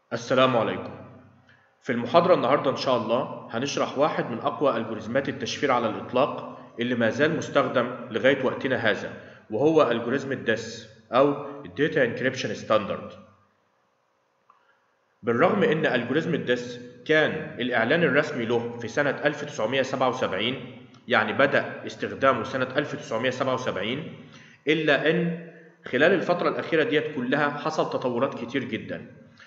السلام عليكم في المحاضرة النهاردة إن شاء الله هنشرح واحد من أقوى ألجوريزمات التشفير على الإطلاق اللي ما زال مستخدم لغاية وقتنا هذا وهو ألجوريزم الدس أو Data Encryption Standard بالرغم إن ألجوريزم الدس كان الإعلان الرسمي له في سنة 1977 يعني بدأ استخدامه سنة 1977 إلا إن خلال الفترة الأخيرة ديت كلها حصل تطورات كتير جدا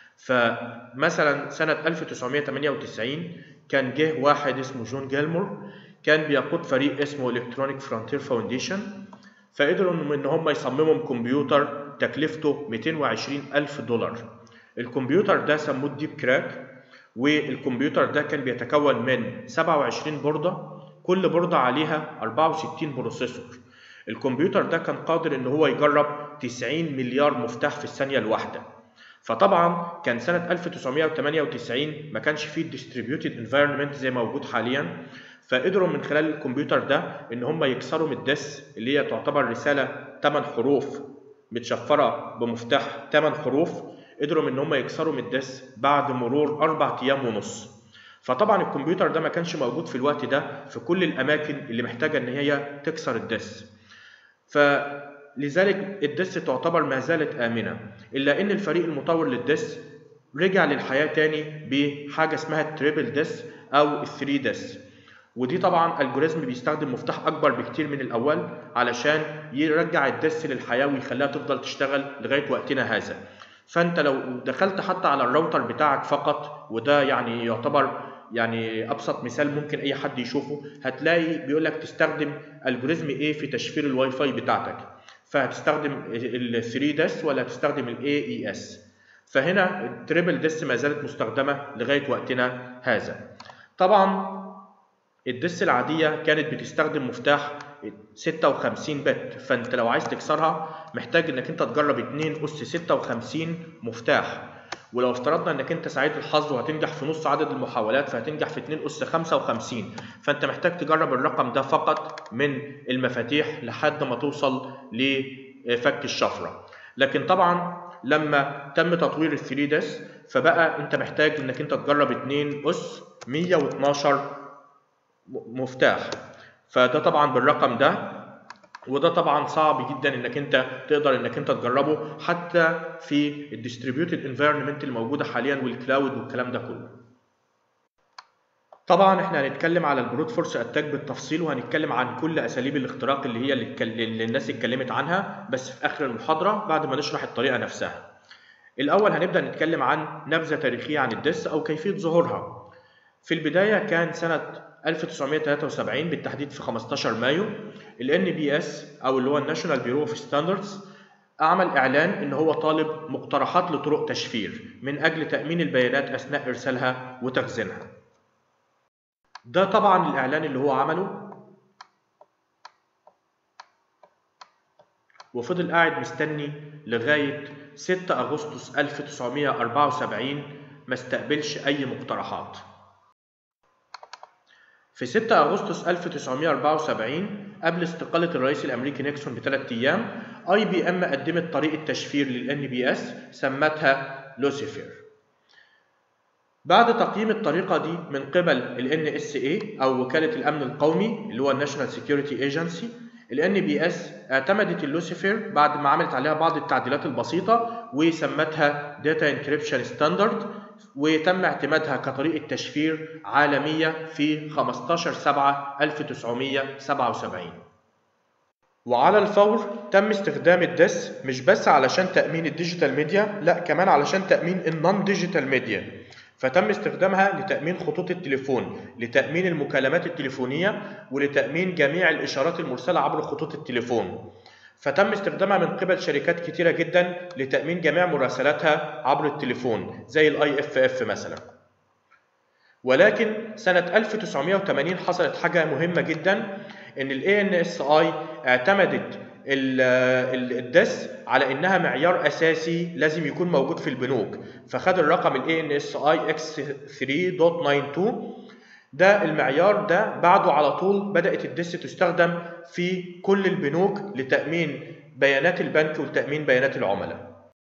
فمثلا سنة 1998 كان جه واحد اسمه جون جيلمور كان بيقود فريق اسمه الكترونيك فرونتير فاونديشن فقدروا ان هم يصمموا كمبيوتر تكلفته 220 ألف دولار الكمبيوتر ده سموه ديب كراك والكمبيوتر ده كان بيتكون من 27 بوردة كل بوردة عليها 64 بروسيسور الكمبيوتر ده كان قادر ان هو يجرب 90 مليار مفتاح في الثانية الواحدة فطبعا كان سنة 1998 ما كانش فيه distributed environment زي ما موجود حاليا فقدروا من خلال الكمبيوتر ده ان هم يكسروا من الدس اللي هي تعتبر رسالة 8 حروف متشفرة بمفتاح 8 حروف قدروا ان هم يكسروا من الدس بعد مرور أربع أيام ونص فطبعا الكمبيوتر ده ما كانش موجود في الوقت ده في كل الأماكن اللي محتاجة ان هي تكسر الدس ف لذلك الدس تعتبر ما زالت آمنة إلا إن الفريق المطور للدس رجع للحياة تاني بحاجة اسمها التريبل دس أو الثري دس ودي طبعا الجوريزم بيستخدم مفتاح أكبر بكتير من الأول علشان يرجع الدس للحياة ويخليها تفضل تشتغل لغاية وقتنا هذا فأنت لو دخلت حتى على الراوتر بتاعك فقط وده يعني يعتبر يعني ابسط مثال ممكن اي حد يشوفه هتلاقي بيقول لك تستخدم الجوريزم ايه في تشفير الواي فاي بتاعتك فهتستخدم ال 3 دس ولا هتستخدم ال AES فهنا التريبل دس ما زالت مستخدمة لغاية وقتنا هذا طبعا الدس العادية كانت بتستخدم مفتاح 56 بت فانت لو عايز تكسرها محتاج انك انت تجرب 2 اس 56 مفتاح ولو افترضنا انك انت سعيد الحظ وهتنجح في نص عدد المحاولات فهتنجح في 2 اس 55 فانت محتاج تجرب الرقم ده فقط من المفاتيح لحد ما توصل لفك الشفره لكن طبعا لما تم تطوير ال 3 دس فبقى انت محتاج انك انت تجرب 2 اس 112 مفتاح فده طبعا بالرقم ده وده طبعا صعب جدا انك انت تقدر انك انت تجربه حتى في الديستريبيوتد انفايرمنت الموجوده حاليا والكلاود والكلام ده كله طبعا احنا هنتكلم على البروت فورس اتاك بالتفصيل وهنتكلم عن كل اساليب الاختراق اللي هي اللي, اللي الناس اتكلمت عنها بس في اخر المحاضره بعد ما نشرح الطريقه نفسها الاول هنبدا نتكلم عن نبذه تاريخيه عن الدس او كيفيه ظهورها في البدايه كان سنه 1973 بالتحديد في 15 مايو ال NBS او اللي هو الناشونال بيرو اوف ستاندردز اعمل اعلان ان هو طالب مقترحات لطرق تشفير من اجل تامين البيانات اثناء ارسالها وتخزينها ده طبعا الاعلان اللي هو عمله وفضل قاعد مستني لغايه 6 اغسطس 1974 ما استقبلش اي مقترحات في 6 أغسطس 1974 قبل استقالة الرئيس الأمريكي نيكسون بثلاث أيام أي بي إم قدمت طريقة تشفير لل بي اس سمتها لوسيفير بعد تقييم الطريقة دي من قبل ال NSA أو وكالة الأمن القومي اللي هو الناشونال سيكيورتي ايجنسي ال بي اس اعتمدت اللوسيفير بعد ما عملت عليها بعض التعديلات البسيطة وسمتها Data Encryption Standard وتم اعتمادها كطريقة تشفير عالمية في 15 7 1977 وعلى الفور تم استخدام الدس مش بس علشان تأمين الديجيتال ميديا لا كمان علشان تأمين النون ديجيتال ميديا فتم استخدامها لتأمين خطوط التليفون لتأمين المكالمات التليفونية ولتأمين جميع الإشارات المرسلة عبر خطوط التليفون فتم استخدامها من قبل شركات كتيرة جدا لتأمين جميع مراسلاتها عبر التليفون زي الاي اف اف مثلا ولكن سنة 1980 حصلت حاجة مهمة جدا ان ال ANSI اعتمدت الدس على انها معيار اساسي لازم يكون موجود في البنوك فخد الرقم ال ANSI X3.92 ده المعيار ده بعده على طول بدأت الدس تستخدم في كل البنوك لتأمين بيانات البنك وتأمين بيانات العملاء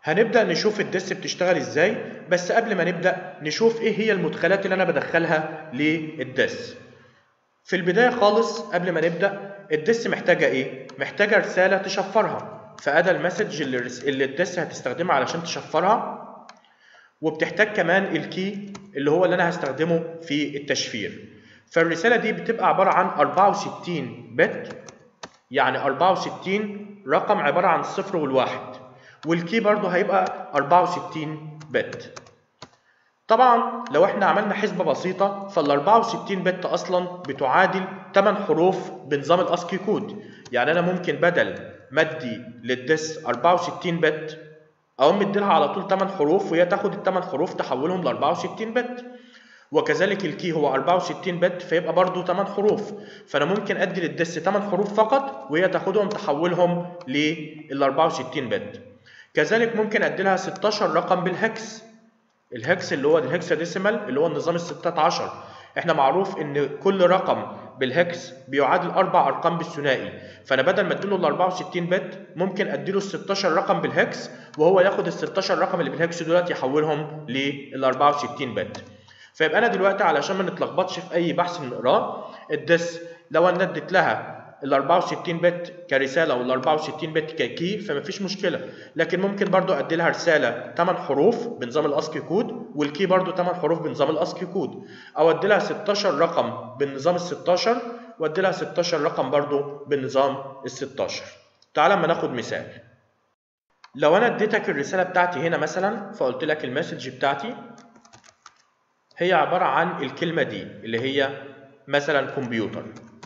هنبدأ نشوف الدس بتشتغل ازاي بس قبل ما نبدأ نشوف ايه هي المدخلات اللي انا بدخلها للدس في البداية خالص قبل ما نبدأ الدس محتاجة ايه؟ محتاجة رسالة تشفرها فأدا المسج اللي, اللي الدس هتستخدمها علشان تشفرها وبتحتاج كمان الكي اللي هو اللي انا هستخدمه في التشفير فالرسالة دي بتبقى عبارة عن 64 بت يعني 64 رقم عبارة عن الصفر والواحد والكي برضو هيبقى 64 بت طبعا لو احنا عملنا حسبة بسيطة فال 64 بت اصلا بتعادل 8 حروف بنظام الاسكي كود يعني انا ممكن بدل ما ادي للدس 64 بت اقوم مديلها على طول 8 حروف وهي تاخد ال 8 حروف تحولهم ل 64 بت وكذلك الكي هو 64 بت فيبقى برضو 8 حروف فانا ممكن ادي للدس 8 حروف فقط وهي تاخدهم تحولهم لل 64 بت كذلك ممكن ادي لها 16 رقم بالهكس الهكس اللي هو الهكسا ديسيمال اللي هو النظام ال 16 احنا معروف ان كل رقم بالهكس بيعادل اربع ارقام بالثنائي فانا بدل ما اديله ال 64 بت ممكن اديله ال 16 رقم بالهكس وهو ياخد ال 16 رقم اللي بالهكس دولت يحولهم لل 64 بت فيبقى انا دلوقتي علشان ما نتلخبطش في اي بحث نقراه الدس لو انا اديت لها ال 64 بت كرساله وال 64 بت ككي فمفيش مشكله لكن ممكن برضو ادي لها رساله 8 حروف بنظام الاسكي كود والكي برضو 8 حروف بنظام الاسكي كود او ادي لها 16 رقم بالنظام ال 16 وادي لها 16 رقم برضو بالنظام ال 16 تعال اما ناخد مثال لو انا اديتك الرساله بتاعتي هنا مثلا فقلت لك المسج بتاعتي هي عباره عن الكلمه دي اللي هي مثلا كمبيوتر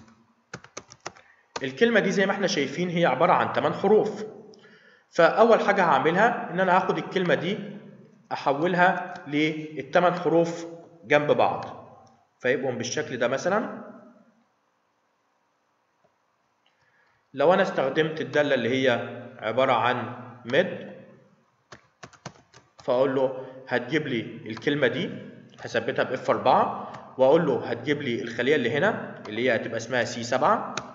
الكلمة دي زي ما احنا شايفين هي عبارة عن 8 حروف فأول حاجة هعملها إن أنا هاخد الكلمة دي أحولها للثمان حروف جنب بعض فيبقوا بالشكل ده مثلا لو أنا استخدمت الدالة اللي هي عبارة عن مد فأقول له هتجيب لي الكلمة دي هثبتها ب F4 وأقول له هتجيب لي الخلية اللي هنا اللي هي هتبقى اسمها C7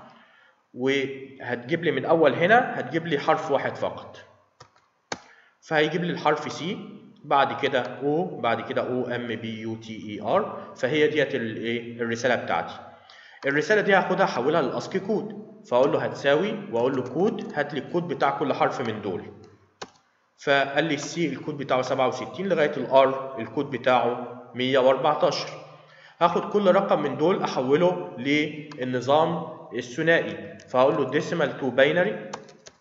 وهتجيب لي من اول هنا هتجيب لي حرف واحد فقط فهيجيب لي الحرف سي بعد كده او بعد كده او ام بي يو تي اي ار فهي ديت الرساله بتاعتي الرساله دي هاخدها احولها للاسكي كود فاقول له هتساوي واقول له كود هات لي الكود بتاع كل حرف من دول فقال لي السي الكود بتاعه 67 لغايه الار الكود بتاعه 114 هاخد كل رقم من دول احوله للنظام الثنائي فهقول له ديسيمال تو باينري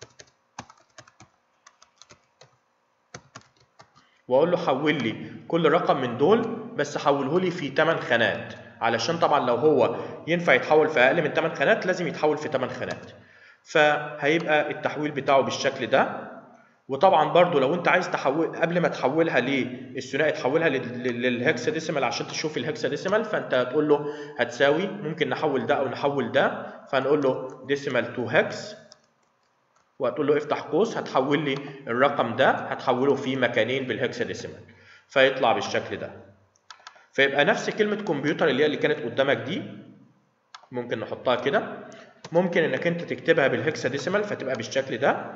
واقول له حول لي كل رقم من دول بس حوله لي في 8 خانات علشان طبعا لو هو ينفع يتحول في اقل من 8 خانات لازم يتحول في 8 خانات فهيبقى التحويل بتاعه بالشكل ده وطبعا برضو لو انت عايز تحول قبل ما تحولها للثنائي تحولها للهكسا ديسيمال عشان تشوف الهكسا ديسيمال فانت هتقول له هتساوي ممكن نحول ده او نحول ده فهنقول له ديسيمال تو هكس وهتقول له افتح قوس هتحول لي الرقم ده هتحوله في مكانين بالهكسا ديسيمال فيطلع بالشكل ده فيبقى نفس كلمة كمبيوتر اللي هي اللي كانت قدامك دي ممكن نحطها كده ممكن انك انت تكتبها بالهكسا ديسيمال فتبقى بالشكل ده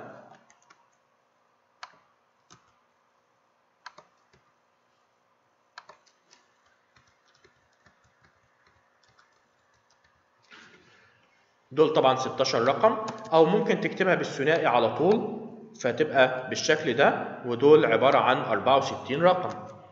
دول طبعا 16 رقم او ممكن تكتبها بالثنائي على طول فتبقى بالشكل ده ودول عبارة عن 64 رقم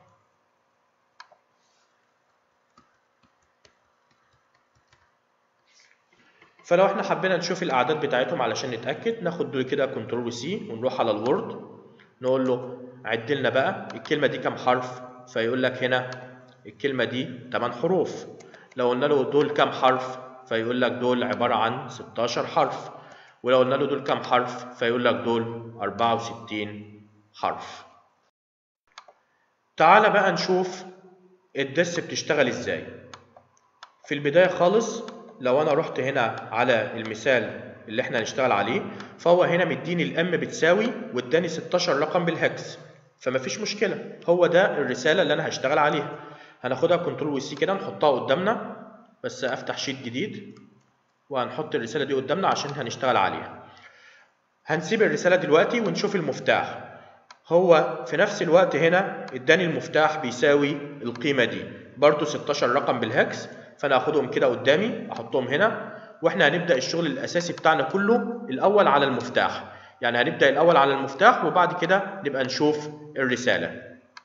فلو احنا حبينا نشوف الاعداد بتاعتهم علشان نتاكد ناخد دول كده كنترول سي ونروح على الوورد نقول له عد لنا بقى الكلمه دي كام حرف فيقول لك هنا الكلمه دي 8 حروف لو قلنا له دول كام حرف فيقول لك دول عباره عن 16 حرف ولو قلنا له دول كام حرف فيقول لك دول 64 حرف تعال بقى نشوف الدس بتشتغل ازاي في البدايه خالص لو انا رحت هنا على المثال اللي احنا هنشتغل عليه فهو هنا مديني الام بتساوي واداني 16 رقم بالهكس فمفيش مشكله هو ده الرساله اللي انا هشتغل عليها هناخدها كنترول وسي كده نحطها قدامنا بس افتح شيت جديد وهنحط الرساله دي قدامنا عشان هنشتغل عليها هنسيب الرساله دلوقتي ونشوف المفتاح هو في نفس الوقت هنا اداني المفتاح بيساوي القيمة دي برضو 16 رقم بالهكس فانا هاخدهم كده قدامي احطهم هنا واحنا هنبدأ الشغل الاساسي بتاعنا كله الاول على المفتاح يعني هنبدأ الاول على المفتاح وبعد كده نبقى نشوف الرسالة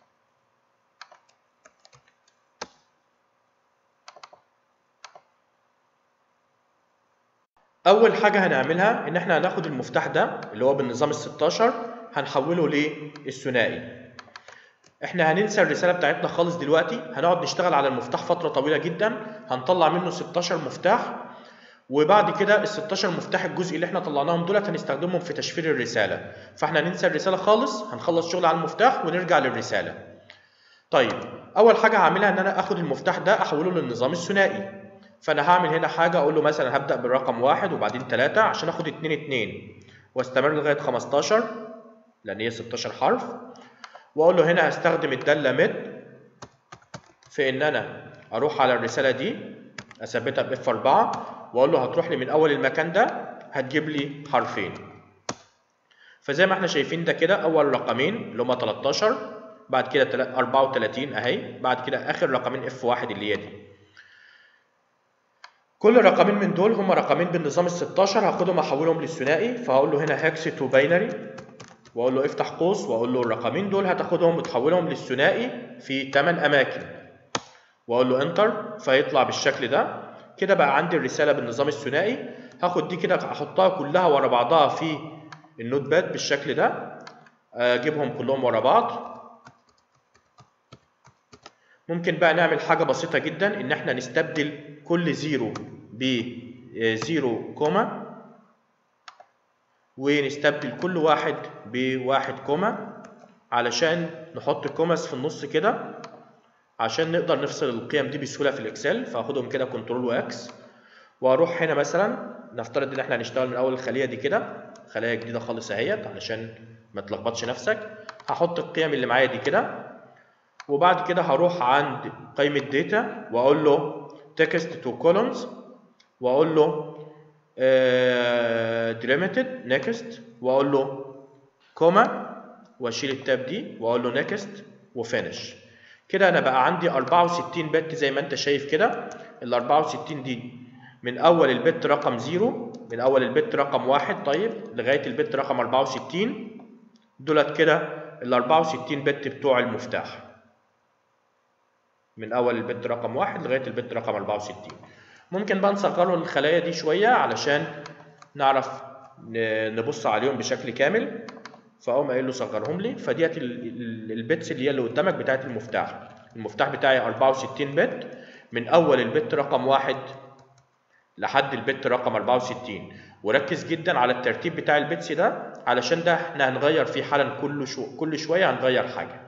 اول حاجة هنعملها ان احنا هناخد المفتاح ده اللي هو بالنظام ال 16 هنحوله للثنائي احنا هننسى الرساله بتاعتنا خالص دلوقتي هنقعد نشتغل على المفتاح فتره طويله جدا هنطلع منه 16 مفتاح وبعد كده ال 16 مفتاح الجزء اللي احنا طلعناهم دولت هنستخدمهم في تشفير الرساله فاحنا هننسى الرساله خالص هنخلص شغل على المفتاح ونرجع للرساله طيب اول حاجه هعملها ان انا اخد المفتاح ده احوله للنظام الثنائي فانا هعمل هنا حاجه اقول له مثلا هبدا بالرقم واحد وبعدين 3 عشان اخد 2 2 واستمر لغايه 15 لان هي 16 حرف واقول له هنا هستخدم الداله مد في ان انا اروح على الرساله دي اثبتها باف 4 واقول له هتروح لي من اول المكان ده هتجيب لي حرفين فزي ما احنا شايفين ده كده اول رقمين اللي هما 13 بعد كده 34 اهي بعد كده اخر رقمين اف 1 اللي هي دي كل رقمين من دول هما رقمين بالنظام ال 16 هاخدهم احولهم للثنائي فهقول له هنا هكس تو باينري واقول له افتح قوس واقول له الرقمين دول هتاخدهم وتحولهم للثنائي في 8 اماكن واقول له انتر فيطلع بالشكل ده كده بقى عندي الرساله بالنظام الثنائي هاخد دي كده احطها كلها ورا بعضها في النوت باد بالشكل ده اجيبهم كلهم ورا بعض ممكن بقى نعمل حاجه بسيطه جدا ان احنا نستبدل كل زيرو ب زيرو كوما ونستبدل كل واحد بواحد كوما علشان نحط كوماس في النص كده عشان نقدر نفصل القيم دي بسهوله في الاكسل فاخدهم كده كنترول واكس واروح هنا مثلا نفترض ان احنا هنشتغل من اول الخليه دي كده خليه جديده خالص اهيت علشان ما تلخبطش نفسك هحط القيم اللي معايا دي كده وبعد كده هروح عند قائمه داتا واقول له تكست تو كولومز واقول له ديليميتد نيكست واقول له كوما واشيل التاب دي واقول له نيكست وفينش كده انا بقى عندي 64 بت زي ما انت شايف كده ال 64 دي من اول البت رقم 0 من اول البت رقم 1 طيب لغايه البت رقم 64 دولت كده ال 64 بت بتوع المفتاح من اول البت رقم 1 لغايه البت رقم 64 ممكن بقى نصغر الخلايا دي شويه علشان نعرف نبص عليهم بشكل كامل فاقوم قايل له صغرهم لي فديت البيتس اللي هي اللي قدامك بتاعت المفتاح المفتاح بتاعي 64 بت من اول البت رقم 1 لحد البت رقم 64 وركز جدا على الترتيب بتاع البيتس ده علشان ده احنا هنغير فيه حالا كل شو كل شويه هنغير حاجه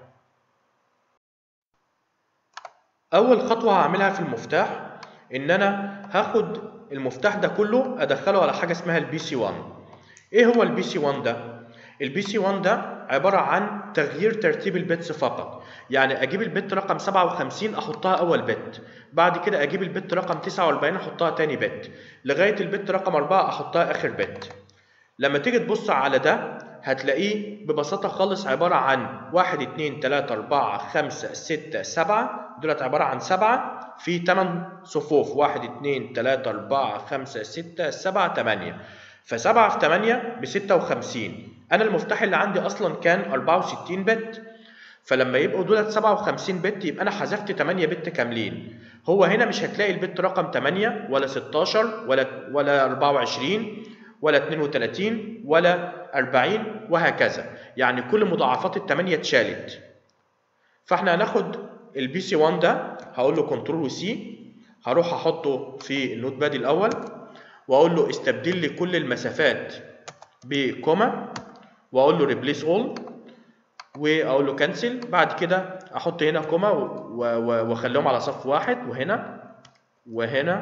اول خطوه هعملها في المفتاح ان انا هاخد المفتاح ده كله ادخله على حاجه اسمها البي سي 1 ايه هو البي سي 1 ده البي سي 1 ده عباره عن تغيير ترتيب البيتس فقط يعني اجيب البت رقم 57 احطها اول بت بعد كده اجيب البت رقم 49 احطها تاني بت لغايه البت رقم 4 احطها اخر بت لما تيجي تبص على ده هتلاقيه ببساطة خالص عبارة عن واحد اتنين تلاتة أربعة خمسة ستة سبعة دولت عبارة عن سبعة في تمن صفوف واحد اتنين تلاتة أربعة خمسة ستة سبعة تمانية فسبعة في تمانية بستة وخمسين أنا المفتاح اللي عندي أصلا كان أربعة وستين بت فلما يبقوا دولت سبعة وخمسين بت يبقى أنا حذفت تمانية بت كاملين هو هنا مش هتلاقي البت رقم تمانية ولا ستاشر ولا ولا أربعة وعشرين ولا 32 ولا 40 وهكذا يعني كل مضاعفات الثمانية اتشالت فاحنا هناخد البي سي 1 ده هقول له كنترول وسي هروح احطه في النوت باد الاول واقول له استبدل لي كل المسافات بكوما واقول له ريبليس اول واقول له كنسل بعد كده احط هنا كوما واخليهم على صف واحد وهنا وهنا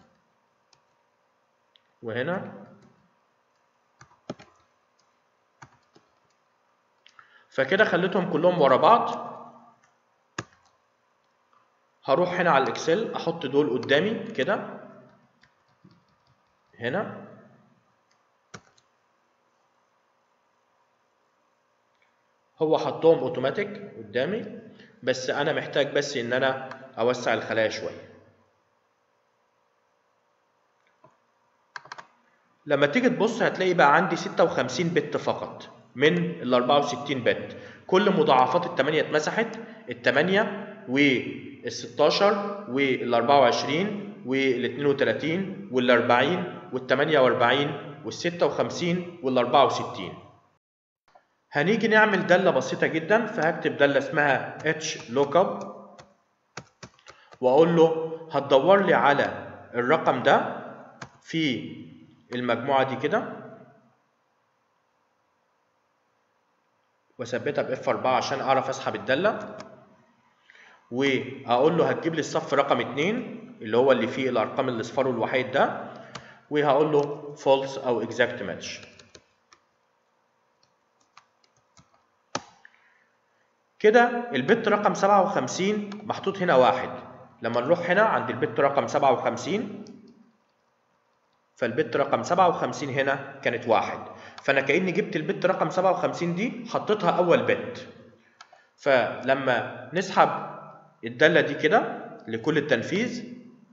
وهنا فكده خليتهم كلهم ورا بعض هروح هنا على الاكسل احط دول قدامي كده هنا هو حطهم اوتوماتيك قدامي بس انا محتاج بس ان انا اوسع الخلايا شويه لما تيجي تبص هتلاقي بقى عندي 56 بت فقط من ال 64 بت كل مضاعفات ال 8 اتمسحت ال 8 وال 16 وال 24 وال 32 وال 40 وال 48 وال 56 وال 64 هنيجي نعمل دالة بسيطة جدا فهكتب دالة اسمها اتش lookup واقول له هتدور لي على الرقم ده في المجموعة دي كده واثبتها باف 4 عشان اعرف اسحب الدالة واقول له هتجيب لي الصف رقم 2 اللي هو اللي فيه الارقام الاصفار والوحيد ده وهقول له false او exact match كده البت رقم 57 محطوط هنا واحد لما نروح هنا عند البت رقم 57 فالبت رقم 57 هنا كانت واحد فانا كاني جبت البت رقم 57 دي حطيتها اول بت فلما نسحب الداله دي كده لكل التنفيذ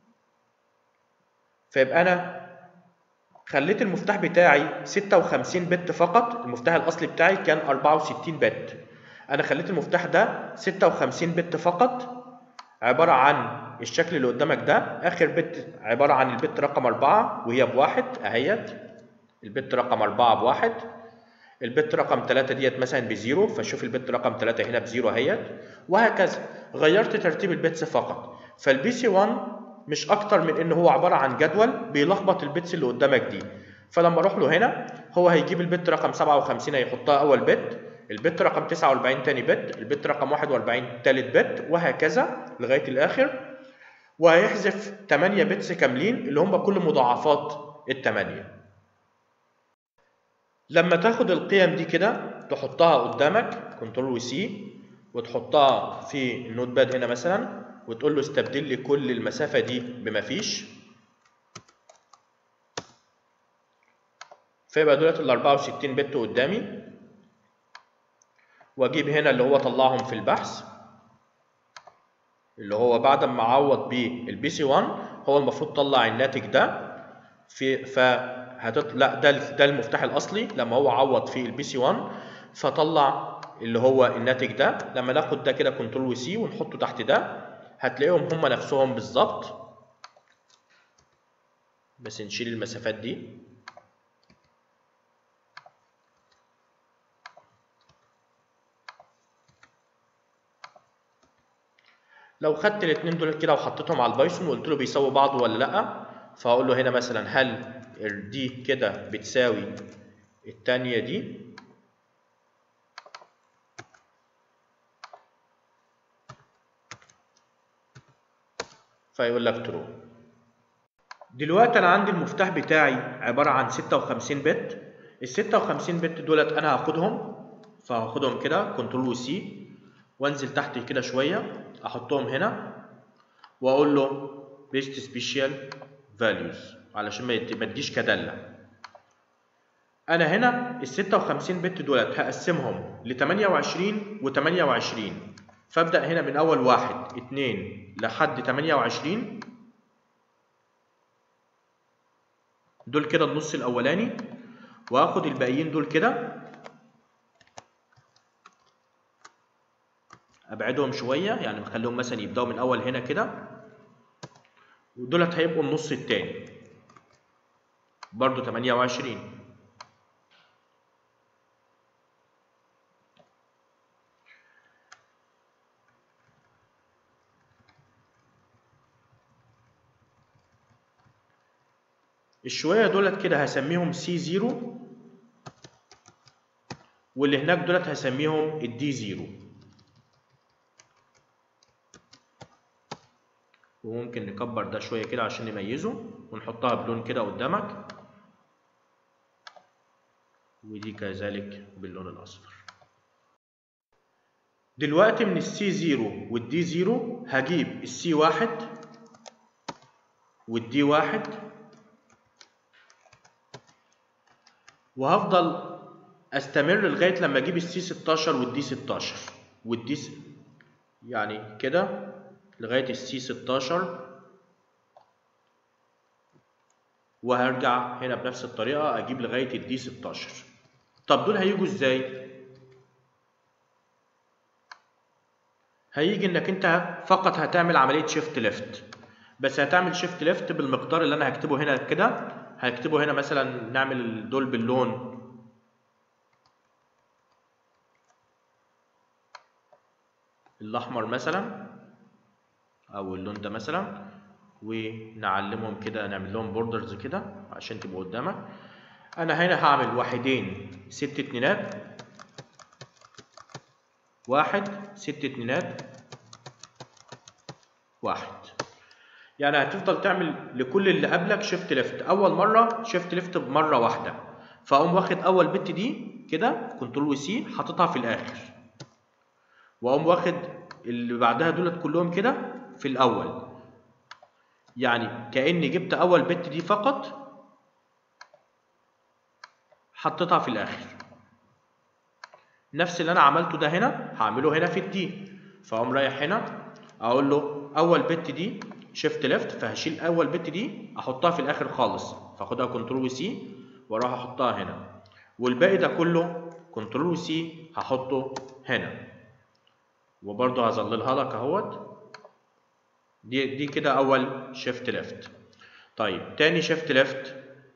فيبقى انا خليت المفتاح بتاعي 56 بت فقط المفتاح الاصلي بتاعي كان 64 بت انا خليت المفتاح ده 56 بت فقط عبارة عن الشكل اللي قدامك ده اخر بت عبارة عن البت رقم 4 وهي بواحد اهيت البت رقم 4 بواحد البت رقم 3 ديت مثلا بزيرو فشوف البت رقم 3 هنا بزيرو اهيت وهكذا غيرت ترتيب البيتس فقط فالبي سي 1 مش اكتر من ان هو عبارة عن جدول بيلخبط البيتس اللي قدامك دي فلما اروح له هنا هو هيجيب البت رقم 57 هيحطها اول بت البت رقم 49 تاني بت البت رقم 41 تالت بت وهكذا لغايه الاخر وهيحذف 8 بتس كاملين اللي هم كل مضاعفات الثمانيه لما تاخد القيم دي كده تحطها قدامك كنترول وسي وتحطها في النوت باد هنا مثلا وتقول له استبدل لي كل المسافه دي بما فيش فيبقى دولت ال 64 بت قدامي واجيب هنا اللي هو طلعهم في البحث اللي هو بعد ما اعوض بالبي سي 1 هو المفروض طلع الناتج ده في فهتطلع ده ده المفتاح الاصلي لما هو عوض في البي سي 1 فطلع اللي هو الناتج ده لما ناخد ده كده كنترول وسي ونحطه تحت ده هتلاقيهم هم نفسهم بالظبط بس نشيل المسافات دي لو خدت الاثنين دول كده وحطيتهم على البايثون وقلت له بيساووا بعض ولا لا فهقول له هنا مثلا هل دي كده بتساوي الثانيه دي فيقول لك ترو دلوقتي انا عندي المفتاح بتاعي عباره عن 56 بت ال 56 بت دولت انا هاخدهم فهاخدهم كده كنترول وسي وانزل تحت كده شويه احطهم هنا واقول له بيست سبيشال فاليوز علشان ما يديش كداله انا هنا ال 56 بت دولت هقسمهم ل 28 و 28 فابدا هنا من اول واحد اتنين لحد 28 دول كده النص الاولاني واخد الباقيين دول كده ابعدهم شويه يعني بخليهم مثلا يبداوا من اول هنا كده ودولت هيبقوا النص التاني برضو 28 الشويه دولت كده هسميهم سي 0 واللي هناك دولت هسميهم الدي 0 وممكن نكبر ده شويه كده عشان نميزه ونحطها بلون كده قدامك ودي كذلك باللون الاصفر دلوقتي من السي 0 والدي 0 هجيب السي 1 والدي 1 وهفضل استمر لغايه لما اجيب السي 16 والدي 16 والدي س... يعني كده لغايه السي 16 وهرجع هنا بنفس الطريقه اجيب لغايه الدي 16 طب دول هيجوا ازاي هيجي انك انت فقط هتعمل عمليه شيفت ليفت بس هتعمل شيفت ليفت بالمقدار اللي انا هكتبه هنا كده هكتبه هنا مثلا نعمل دول باللون الاحمر مثلا او اللون ده مثلا ونعلمهم كده نعمل لهم بوردرز كده عشان تبقوا قدامك انا هنا هعمل واحدين ست اتنينات واحد ست اتنينات واحد يعني هتفضل تعمل لكل اللي قبلك شيفت ليفت اول مره شيفت ليفت بمره واحده فاقوم واخد اول بت دي كده كنترول وسي حاططها في الاخر واقوم واخد اللي بعدها دولت كلهم كده في الاول يعني كاني جبت اول بت دي فقط حطيتها في الاخر نفس اللي انا عملته ده هنا هعمله هنا في الدي فاقوم رايح هنا اقول له اول بت دي شيفت ليفت فهشيل اول بت دي احطها في الاخر خالص فاخدها كنترول وسي واروح احطها هنا والباقي ده كله كنترول وسي هحطه هنا وبرضه هظللها لك اهوت دي دي كده اول شيفت ليفت طيب تاني شيفت ليفت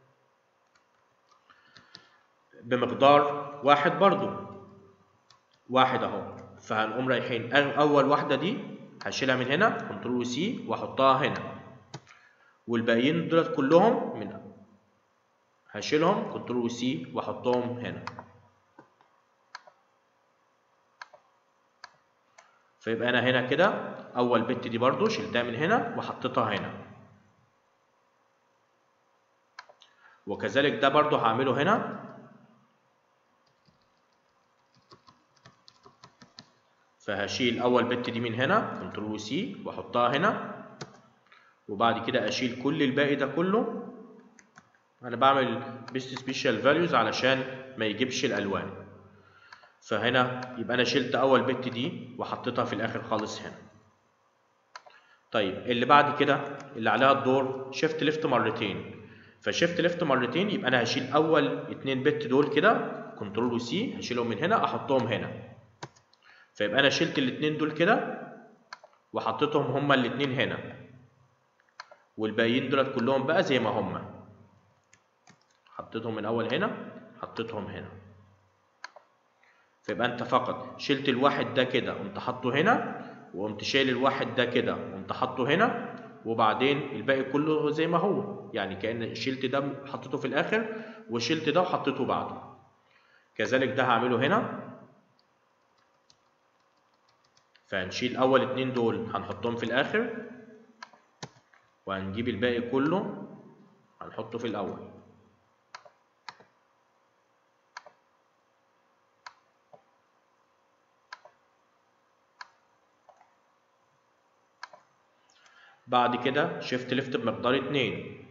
بمقدار واحد برضو واحد اهو فهنقوم رايحين اول واحده دي هشيلها من هنا كنترول سي واحطها هنا والباقيين دولت كلهم من هشيلهم كنترول سي واحطهم هنا فيبقى انا هنا كده اول بت دي برضو شلتها من هنا وحطيتها هنا وكذلك ده برضو هعمله هنا فهشيل اول بت دي من هنا كنترول سي واحطها هنا وبعد كده اشيل كل الباقي ده كله انا بعمل بيست سبيشال فاليوز علشان ما يجيبش الالوان فهنا يبقى انا شلت اول بت دي وحطيتها في الاخر خالص هنا طيب اللي بعد كده اللي عليها الدور شيفت ليفت مرتين فشيفت ليفت مرتين يبقى انا هشيل اول اتنين بت دول كده كنترول وسي هشيلهم من هنا احطهم هنا فيبقى انا شلت الاتنين دول كده وحطيتهم هما الاتنين هنا والباقيين دولت كلهم بقى زي ما هما حطيتهم من اول هنا حطيتهم هنا فيبقى انت فقط شلت الواحد ده كده قمت حاطه هنا وقمت شايل الواحد ده كده قمت حاطه هنا وبعدين الباقي كله زي ما هو يعني كأن شلت ده حطيته في الاخر وشلت ده وحطيته بعده كذلك ده هعمله هنا فهنشيل اول اتنين دول هنحطهم في الاخر وهنجيب الباقي كله هنحطه في الاول بعد كده شيفت ليفت بمقدار اتنين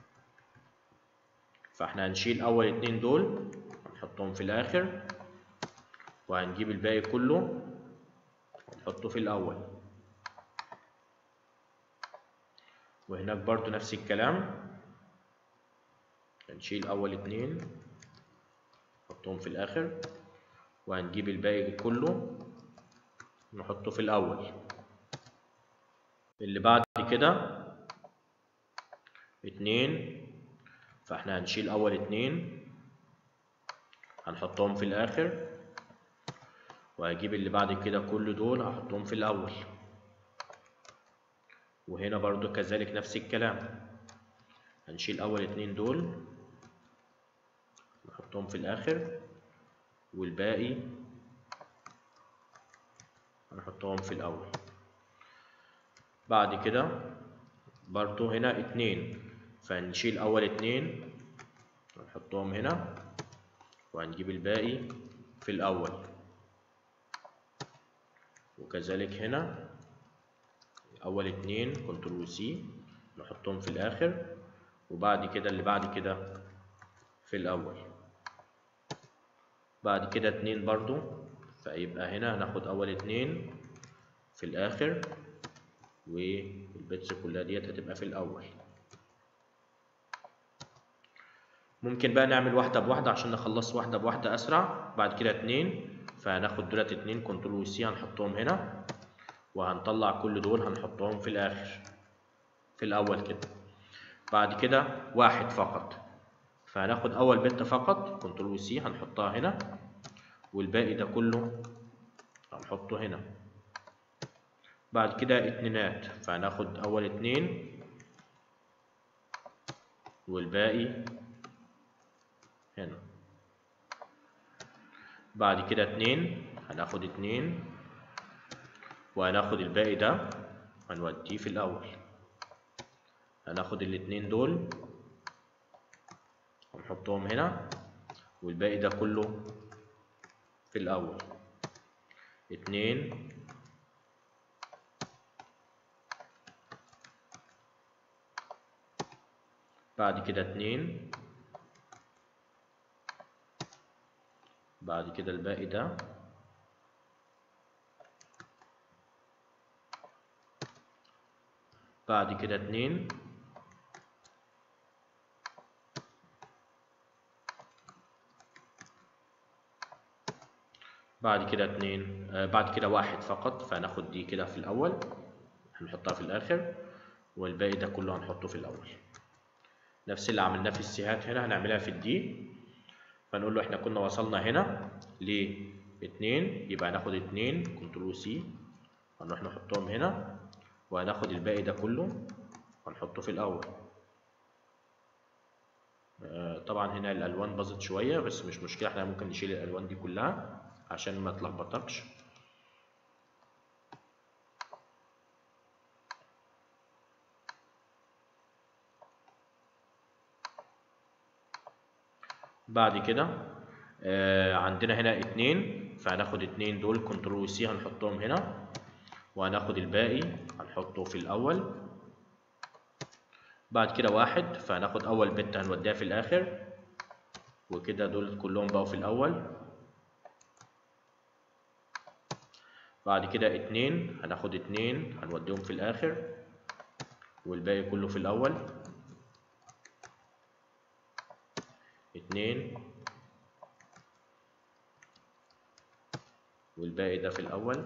فاحنا هنشيل اول اتنين دول هنحطهم في الاخر وهنجيب الباقي كله ونحطه في الاول وهناك برضو نفس الكلام هنشيل اول اتنين نحطهم في الاخر وهنجيب الباقي كله نحطه في الاول اللي بعد كده اتنين فاحنا هنشيل اول اتنين هنحطهم في الاخر وهجيب اللي بعد كده كل دول هحطهم في الاول وهنا برضو كذلك نفس الكلام هنشيل اول اتنين دول نحطهم في الاخر والباقي هنحطهم في الاول بعد كده برضو هنا اتنين فهنشيل اول اتنين ونحطهم هنا وهنجيب الباقي في الاول وكذلك هنا اول اتنين كنترول سي نحطهم في الاخر وبعد كده اللي بعد كده في الاول بعد كده اتنين برضو فيبقى هنا هناخد اول اتنين في الاخر والبيتس كلها ديت هتبقى في الاول ممكن بقى نعمل واحدة بواحدة عشان نخلص واحدة بواحدة اسرع بعد كده اتنين فهناخد دولت اتنين كنترول وسي هنحطهم هنا وهنطلع كل دول هنحطهم في الاخر في الاول كده بعد كده واحد فقط فهناخد اول بت فقط كنترول سي هنحطها هنا والباقي ده كله هنحطه هنا بعد كده اتنينات فهناخد اول اتنين والباقي هنا بعد كده اتنين هناخد اتنين وهناخد الباقي ده هنوديه في الاول هناخد الاتنين دول ونحطهم هنا والباقي ده كله في الأول اتنين بعد كده اتنين بعد كده الباقي ده بعد كده اتنين بعد كده اتنين آه بعد كده واحد فقط فهناخد دي كده في الأول هنحطها في الآخر والباقي ده كله هنحطه في الأول نفس اللي عملناه في السيهات هنا هنعملها في الدي فنقول له احنا كنا وصلنا هنا لاتنين يبقى هناخد اتنين كنترول سي هنروح نحطهم هنا وهناخد الباقي ده كله هنحطه في الأول آه طبعا هنا الألوان باظت شوية بس مش مشكلة احنا ممكن نشيل الألوان دي كلها عشان ما تلخبطكش بعد كده آه عندنا هنا اتنين فهناخد اتنين دول كنترول سي هنحطهم هنا وهناخد الباقي هنحطه في الأول بعد كده واحد فهناخد أول بت هنوديها في الآخر وكده دول كلهم بقوا في الأول بعد كده اتنين هناخد اتنين هنوديهم في الآخر والباقي كله في الأول اتنين والباقي ده في الأول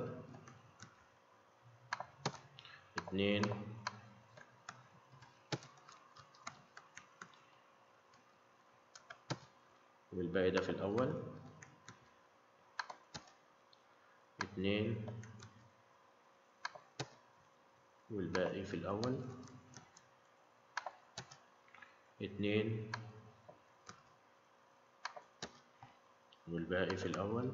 اتنين والباقي ده في الأول اتنين والباقي في الأول اتنين والباقي في الأول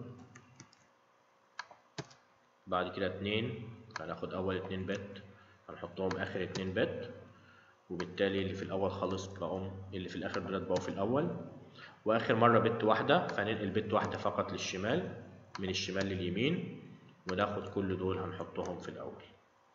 بعد كده اتنين هناخد أول اتنين بت هنحطهم آخر اتنين بت وبالتالي اللي في الأول خالص بقوا اللي في الآخر دولت بقوا في الأول وآخر مرة بت واحدة فهننقل بت واحدة فقط للشمال من الشمال لليمين وناخد كل دول هنحطهم في الأول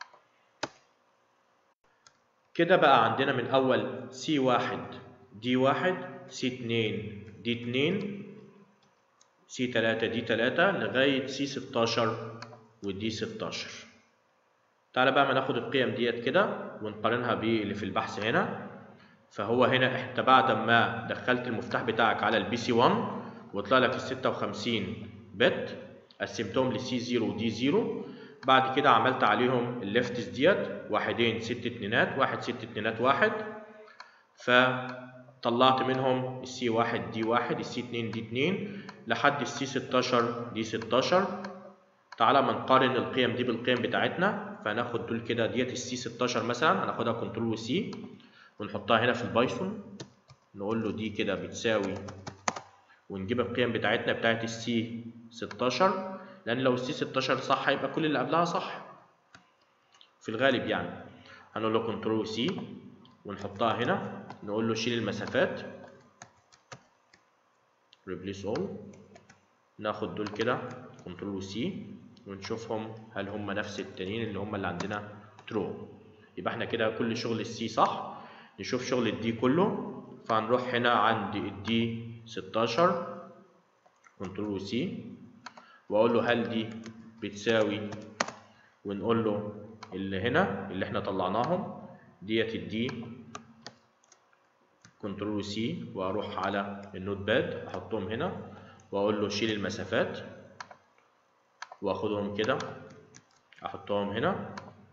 كده بقى عندنا من أول سي واحد دي واحد سي اتنين دي اتنين سي تلاتة دي تلاتة لغاية سي ستاشر ودي ستاشر تعالى بقى ما ناخد القيم ديت كده ونقارنها باللي في البحث هنا فهو هنا انت بعد ما دخلت المفتاح بتاعك على البي سي 1 وطلع لك ال 56 بت قسمتهم لسي 0 ودي 0 بعد كده عملت عليهم الليفتس ديت واحدين ست اتنينات واحد ست اتنينات واحد فطلعت منهم السي واحد دي واحد السي اتنين دي اتنين لحد السي 16 دي 16 تعالى ما نقارن القيم دي بالقيم بتاعتنا فهناخد دول كده ديت السي 16 مثلا هناخدها كنترول سي ونحطها هنا في البايثون نقول له دي كده بتساوي ونجيب القيم بتاعتنا بتاعت السي 16 لان لو السي 16 صح هيبقى كل اللي قبلها صح في الغالب يعني هنقول له كنترول سي ونحطها هنا نقول له شيل المسافات ريبليس اول ناخد دول كده كنترول سي ونشوفهم هل هم نفس التانيين اللي هم اللي عندنا ترو يبقى احنا كده كل شغل السي صح نشوف شغل الدي كله فهنروح هنا عند الدي 16 كنترول وسي واقول له هل دي بتساوي ونقول له اللي هنا اللي احنا طلعناهم ديت الدي كنترول سي واروح على النوت باد احطهم هنا واقول له شيل المسافات واخدهم كده احطهم هنا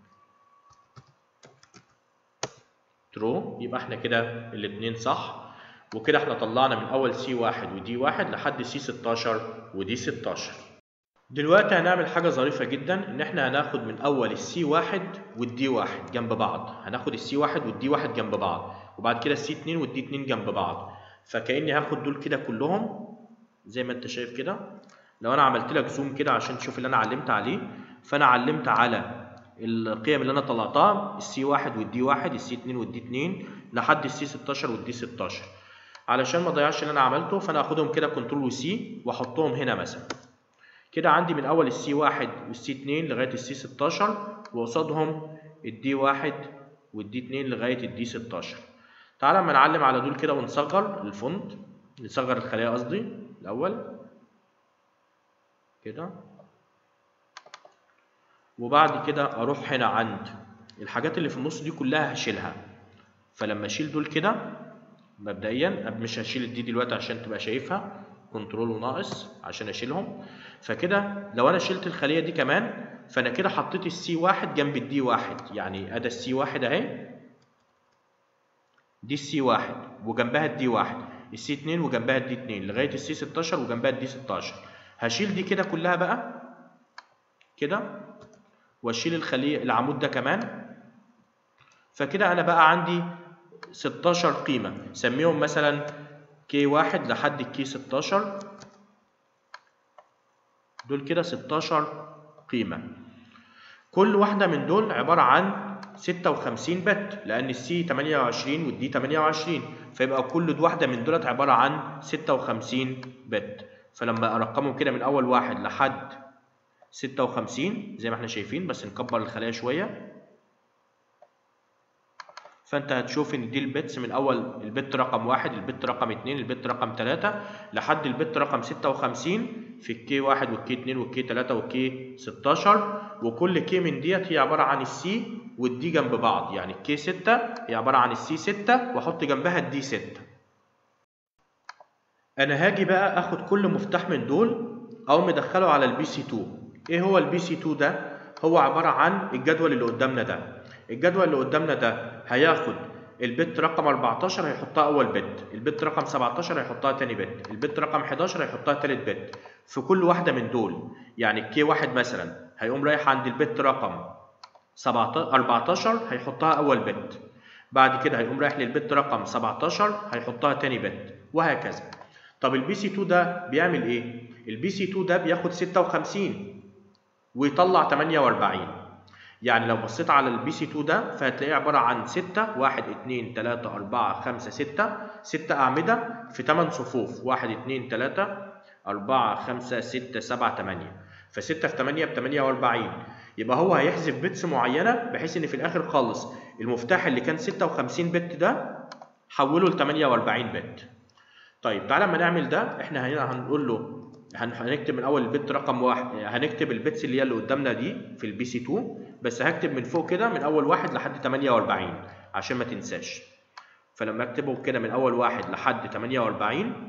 ترو يبقى احنا كده الاتنين صح وكده احنا طلعنا من اول سي واحد ودي واحد لحد سي 16 ودي 16 دلوقتي هنعمل حاجة ظريفة جدا ان احنا هناخد من اول السي واحد والدي واحد جنب بعض هناخد السي واحد والدي واحد جنب بعض وبعد كده السي اتنين والدي اتنين جنب بعض فكأني هاخد دول كده كلهم زي ما انت شايف كده لو انا عملت لك زوم كده عشان تشوف اللي انا علمت عليه فانا علمت على القيم اللي انا طلعتها السي واحد والدي واحد السي اتنين والدي اتنين لحد السي 16 والدي 16 علشان ما اضيعش اللي انا عملته فانا هاخدهم كده كنترول وسي واحطهم هنا مثلا كده عندي من اول السي واحد والسي اتنين لغايه السي 16 وقصادهم الدي واحد والدي اتنين لغايه الدي 16 تعالى اما نعلم على دول كده ونصغر الفونت نصغر الخليه قصدي الاول كده وبعد كده اروح هنا عند الحاجات اللي في النص دي كلها هشيلها فلما اشيل دول كده مبدئيا مش هشيل الدي دلوقتي عشان تبقى شايفها كنترول وناقص عشان اشيلهم فكده لو انا شلت الخليه دي كمان فانا كده حطيت السي واحد جنب الدي واحد يعني ادي السي واحد اهي دي السي واحد وجنبها الدي واحد السي اتنين وجنبها الدي اتنين لغايه السي 16 وجنبها الدي 16 هشيل دي كده كلها بقى كده واشيل الخليه العمود ده كمان فكده انا بقى عندي 16 قيمه سميهم مثلا كي واحد لحد الكي 16 دول كده 16 قيمه كل واحده من دول عباره عن 56 بت لان السي 28 والدي 28 فيبقى كل واحده من دولت عباره عن 56 بت فلما ارقمهم كده من اول واحد لحد 56 زي ما احنا شايفين بس نكبر الخلايا شويه فانت هتشوف ان دي البيتس من اول البت رقم واحد البت رقم اتنين البت رقم تلاتة لحد البت رقم ستة وخمسين في الكي واحد والكي اتنين والكي تلاتة والكي ستاشر وكل كي من ديت هي عبارة عن السي والدي جنب بعض يعني الكي ستة هي عبارة عن السي ستة واحط جنبها الدي ستة انا هاجي بقى اخد كل مفتاح من دول او مدخله على البي سي 2 ايه هو البي سي 2 ده هو عبارة عن الجدول اللي قدامنا ده الجدول اللي قدامنا ده هياخد البت رقم 14 هيحطها اول بت البت رقم 17 هيحطها تاني بت البت رقم 11 هيحطها تالت بت في كل واحده من دول يعني الكي واحد مثلا هيقوم رايح عند البت رقم 17 14 هيحطها اول بت بعد كده هيقوم رايح للبت رقم 17 هيحطها تاني بت وهكذا طب البي سي 2 ده بيعمل ايه البي سي 2 ده بياخد 56 ويطلع 48 يعني لو بصيت على البي سي 2 ده فهتلاقيه عباره عن 6 1 2 3 4 5 6 6 اعمده في 8 صفوف 1 2 3 4 5 6 7 8 ف6 في 8 ب 48 يبقى هو هيحذف بيتس معينه بحيث ان في الاخر خالص المفتاح اللي كان 56 بت ده حوله ل 48 بت طيب تعالى اما نعمل ده احنا هنا هنقول له هنكتب من اول البت رقم واحد هنكتب البيتس اللي هي اللي قدامنا دي في البي سي 2 بس هكتب من فوق كده من اول واحد لحد 48 عشان ما تنساش فلما اكتبه كده من اول واحد لحد 48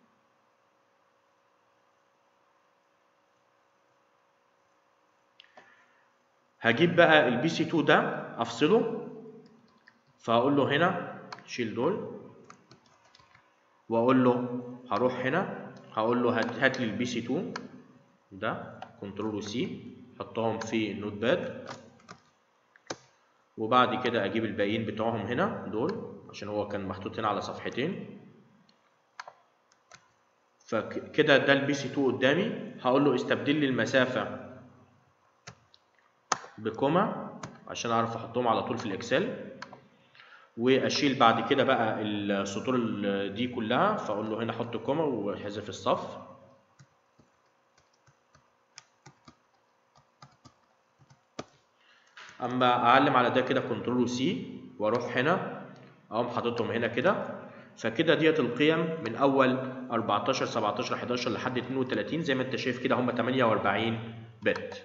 هجيب بقى البي سي 2 ده افصله فهقول له هنا شيل دول واقول له هروح هنا هقول له هات, هات لي البي سي 2 ده كنترول سي حطهم في النوت باد وبعد كده اجيب الباقيين بتوعهم هنا دول عشان هو كان محطوط هنا على صفحتين فكده ده البي سي 2 قدامي هقول له استبدل لي المسافه بكوما عشان اعرف احطهم على طول في الاكسل واشيل بعد كده بقى السطور دي كلها فاقول له هنا حط كوما واحذف الصف اما اعلم على ده كده كنترول سي واروح هنا اقوم حاططهم هنا كده فكده ديت القيم من اول 14 17 11 لحد 32 زي ما انت شايف كده هم 48 بت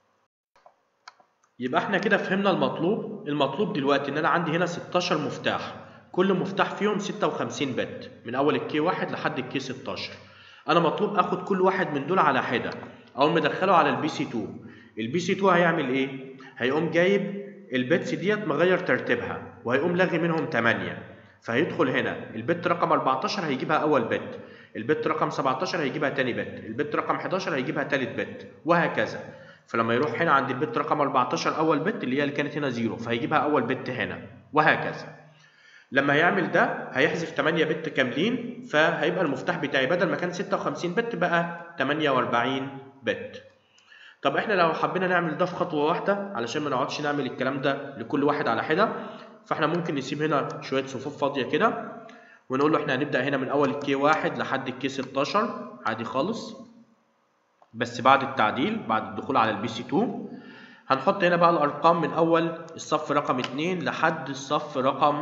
يبقى احنا كده فهمنا المطلوب المطلوب دلوقتي ان انا عندي هنا 16 مفتاح كل مفتاح فيهم 56 بت من اول الكي 1 لحد الكي 16 انا مطلوب اخد كل واحد من دول على حده اقوم مدخله على البي سي 2 البي سي 2 هيعمل ايه هيقوم جايب البيتس ديت مغير ترتيبها وهيقوم لاغي منهم 8 فهيدخل هنا البت رقم 14 هيجيبها اول بت البت رقم 17 هيجيبها تاني بت البت رقم 11 هيجيبها تالت بت وهكذا فلما يروح هنا عند البت رقم 14 اول بت اللي هي اللي كانت هنا زيرو فهيجيبها اول بت هنا وهكذا لما هيعمل ده هيحذف 8 بت كاملين فهيبقى المفتاح بتاعي بدل ما كان 56 بت بقى 48 بت طب احنا لو حبينا نعمل ده في خطوه واحده علشان ما نقعدش نعمل الكلام ده لكل واحد على حده فاحنا ممكن نسيب هنا شويه صفوف فاضيه كده ونقول له احنا هنبدا هنا من اول الكي 1 لحد الكي 16 عادي خالص بس بعد التعديل بعد الدخول على البي سي 2 هنحط هنا بقى الارقام من اول الصف رقم 2 لحد الصف رقم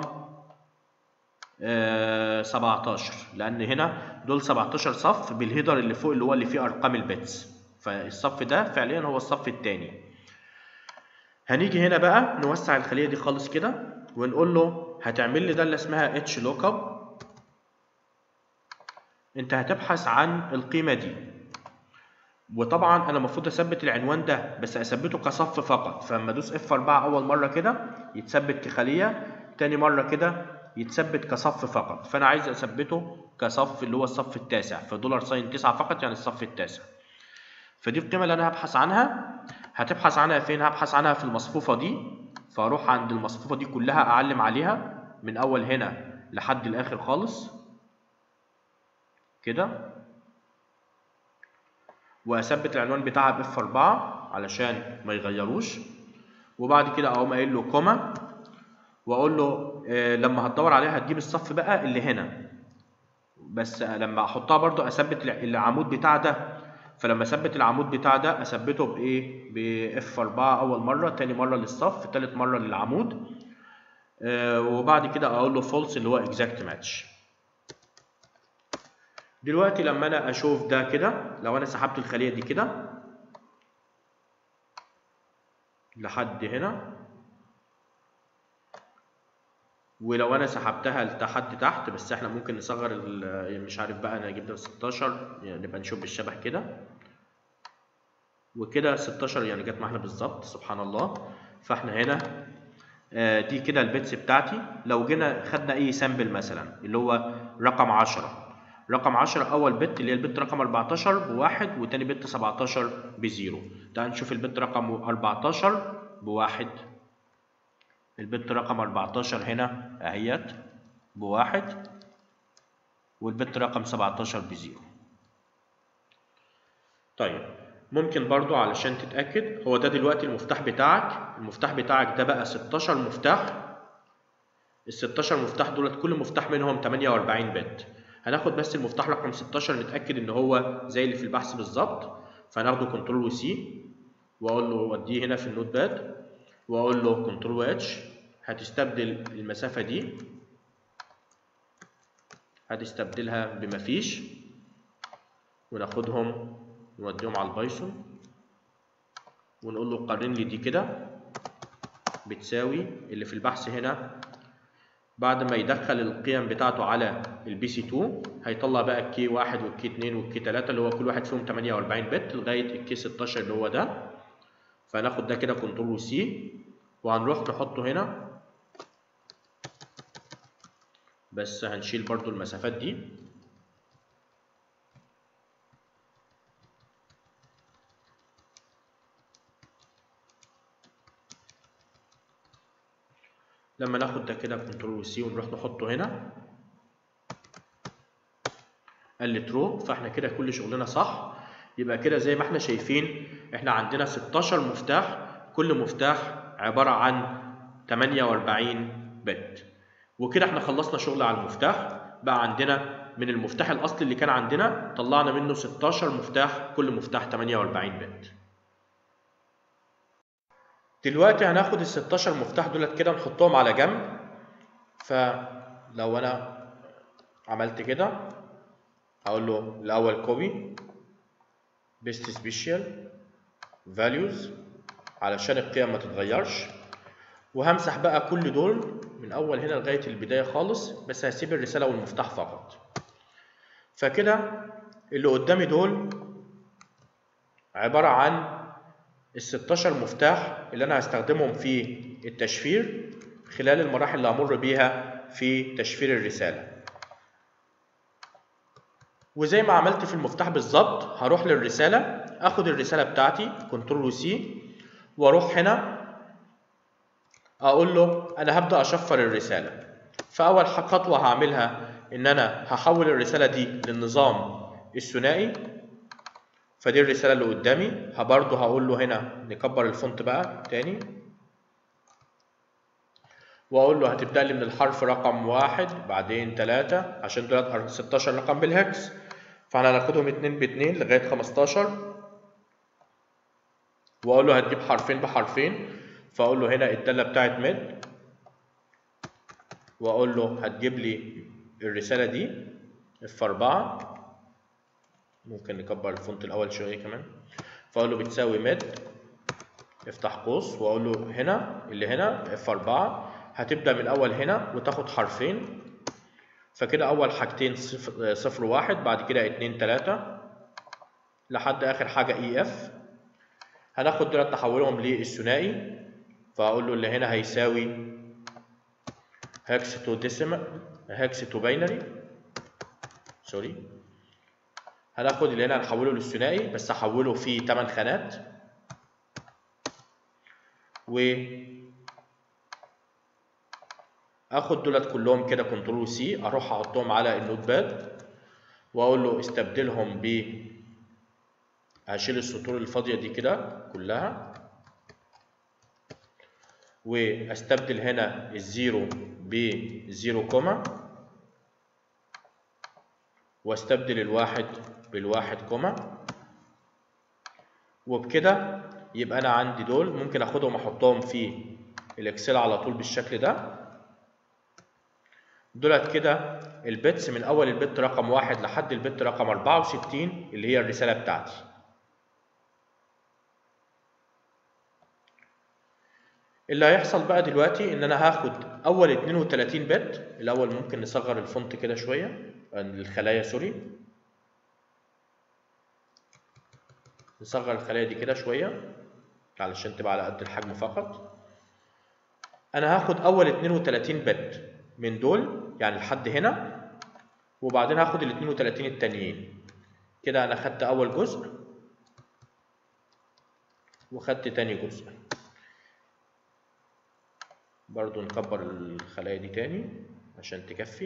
آه 17 لان هنا دول 17 صف بالهيدر اللي فوق اللي هو اللي فيه ارقام البيتس فالصف ده فعليا هو الصف الثاني هنيجي هنا بقى نوسع الخليه دي خالص كده ونقول له هتعمل لي ده اللي اسمها اتش لوك اب انت هتبحث عن القيمه دي وطبعا انا المفروض اثبت العنوان ده بس اثبته كصف فقط فلما ادوس اف 4 اول مره كده يتثبت كخليه تاني مره كده يتثبت كصف فقط فانا عايز اثبته كصف اللي هو الصف التاسع فدولار ساين 9 فقط يعني الصف التاسع فدي القيمه اللي انا هبحث عنها هتبحث عنها فين هبحث عنها في المصفوفه دي فاروح عند المصفوفه دي كلها اعلم عليها من اول هنا لحد الاخر خالص كده واثبت العنوان بتاعها باف 4 علشان ما يغيروش وبعد كده اقوم قايل له كوما واقول له آه لما هتدور عليها هتجيب الصف بقى اللي هنا بس لما احطها برضو اثبت العمود بتاع ده فلما اثبت العمود بتاع ده اثبته بايه باف 4 اول مره تاني مره للصف تالت مره للعمود آه وبعد كده اقول له فولس اللي هو اكزاكت ماتش دلوقتي لما انا اشوف ده كده لو انا سحبت الخليه دي كده لحد هنا ولو انا سحبتها لحد تحت بس احنا ممكن نصغر مش عارف بقى انا جبنا 16 يعني نبقى نشوف بالشبه كده وكده 16 يعني جت معانا بالظبط سبحان الله فاحنا هنا دي كده البيتس بتاعتي لو جينا خدنا اي سامبل مثلا اللي هو رقم 10 رقم 10 اول بت اللي هي البت رقم 14 بواحد وتاني بت 17 بزيرو تعال نشوف البت رقم 14 بواحد البت رقم 14 هنا اهيت بواحد والبت رقم 17 بزيرو طيب ممكن برضو علشان تتأكد هو ده دلوقتي المفتاح بتاعك المفتاح بتاعك ده بقى 16 مفتاح ال 16 مفتاح دولت كل مفتاح منهم 48 بت هناخد بس المفتاح رقم 16 نتأكد ان هو زي اللي في البحث بالظبط فهناخده كنترول وسي واقول له وديه هنا في النوت باد واقول له كنترول واتش هتستبدل المسافة دي هتستبدلها بمفيش وناخدهم نوديهم على البايثون ونقول له قارن لي دي كده بتساوي اللي في البحث هنا بعد ما يدخل القيم بتاعته على البي سي 2 هيطلع بقى الكي 1 والكي 2 والكي 3 اللي هو كل واحد فيهم 48 بت لغايه الكي 16 اللي هو ده فناخد ده كده كنترول سي وهنروح نحطه هنا بس هنشيل برضو المسافات دي لما ناخد ده كده كنترول سي ونروح نحطه هنا قال لي ترو فاحنا كده كل شغلنا صح يبقى كده زي ما احنا شايفين احنا عندنا 16 مفتاح كل مفتاح عبارة عن 48 بت وكده احنا خلصنا شغل على المفتاح بقى عندنا من المفتاح الاصلي اللي كان عندنا طلعنا منه 16 مفتاح كل مفتاح 48 بت دلوقتي هناخد ال 16 مفتاح دولت كده نحطهم على جنب فلو انا عملت كده هقول له الاول كوبي بيست سبيشال فاليوز علشان القيم ما تتغيرش وهمسح بقى كل دول من اول هنا لغايه البدايه خالص بس هسيب الرساله والمفتاح فقط فكده اللي قدامي دول عباره عن ال 16 مفتاح اللي انا هستخدمهم في التشفير خلال المراحل اللي همر بيها في تشفير الرساله وزي ما عملت في المفتاح بالظبط هروح للرساله اخد الرساله بتاعتي كنترول سي واروح هنا اقول له انا هبدا اشفر الرساله فاول خطوه هعملها ان انا هحول الرساله دي للنظام الثنائي فدي الرساله اللي قدامي برضه هقول له هنا نكبر الفونت بقى تاني واقول له هتبدا لي من الحرف رقم واحد بعدين تلاتة عشان دول 16 رقم بالهكس فاحنا هناخدهم اتنين باتنين لغايه 15 واقول له هتجيب حرفين بحرفين فاقول له هنا الداله بتاعت ميد واقول له هتجيب لي الرساله دي اف 4 ممكن نكبر الفونت الاول شويه كمان فاقول له بتساوي ميد افتح قوس واقول له هنا اللي هنا اف 4 هتبدا من الاول هنا وتاخد حرفين فكده اول حاجتين صفر, صفر واحد بعد كده اتنين تلاتة لحد اخر حاجه اي اف هناخد دول نحولهم للثنائي فاقول له اللي هنا هيساوي هكس تو ديسيمال هكس تو باينري سوري هناخد اللي هنا نحوله للثنائي بس احوله في 8 خانات و اخد دولت كلهم كده كنترول سي اروح احطهم على النوت باد واقول له استبدلهم ب هشيل السطور الفاضيه دي كده كلها واستبدل هنا الزيرو بزيرو كوما واستبدل الواحد بالواحد كوما وبكده يبقى انا عندي دول ممكن اخدهم احطهم في الاكسل على طول بالشكل ده دولت كده البيتس من اول البت رقم واحد لحد البت رقم 64 اللي هي الرساله بتاعتي اللي هيحصل بقى دلوقتي ان انا هاخد اول 32 بت الاول ممكن نصغر الفونت كده شويه الخلايا سوري نصغر الخلايا دي كده شويه علشان تبقى على قد الحجم فقط انا هاخد اول 32 بت من دول يعني لحد هنا وبعدين هاخد ال 32 التانيين كده انا خدت اول جزء وخدت تاني جزء برضو نكبر الخلايا دي تاني عشان تكفي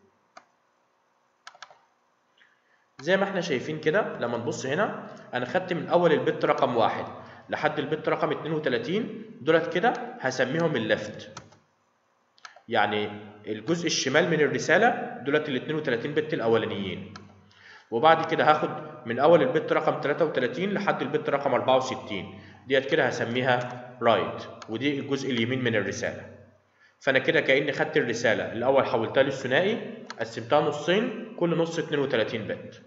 زي ما احنا شايفين كده لما نبص هنا انا خدت من اول البت رقم واحد لحد البت رقم 32 دولت كده هسميهم الليفت يعني الجزء الشمال من الرساله دولت ال 32 بت الاولانيين وبعد كده هاخد من اول البت رقم 33 لحد البت رقم 64 ديت كده هسميها رايت ودي الجزء اليمين من الرساله فانا كده كاني خدت الرساله الاول حولتها للثنائي قسمتها نصين كل نص 32 بت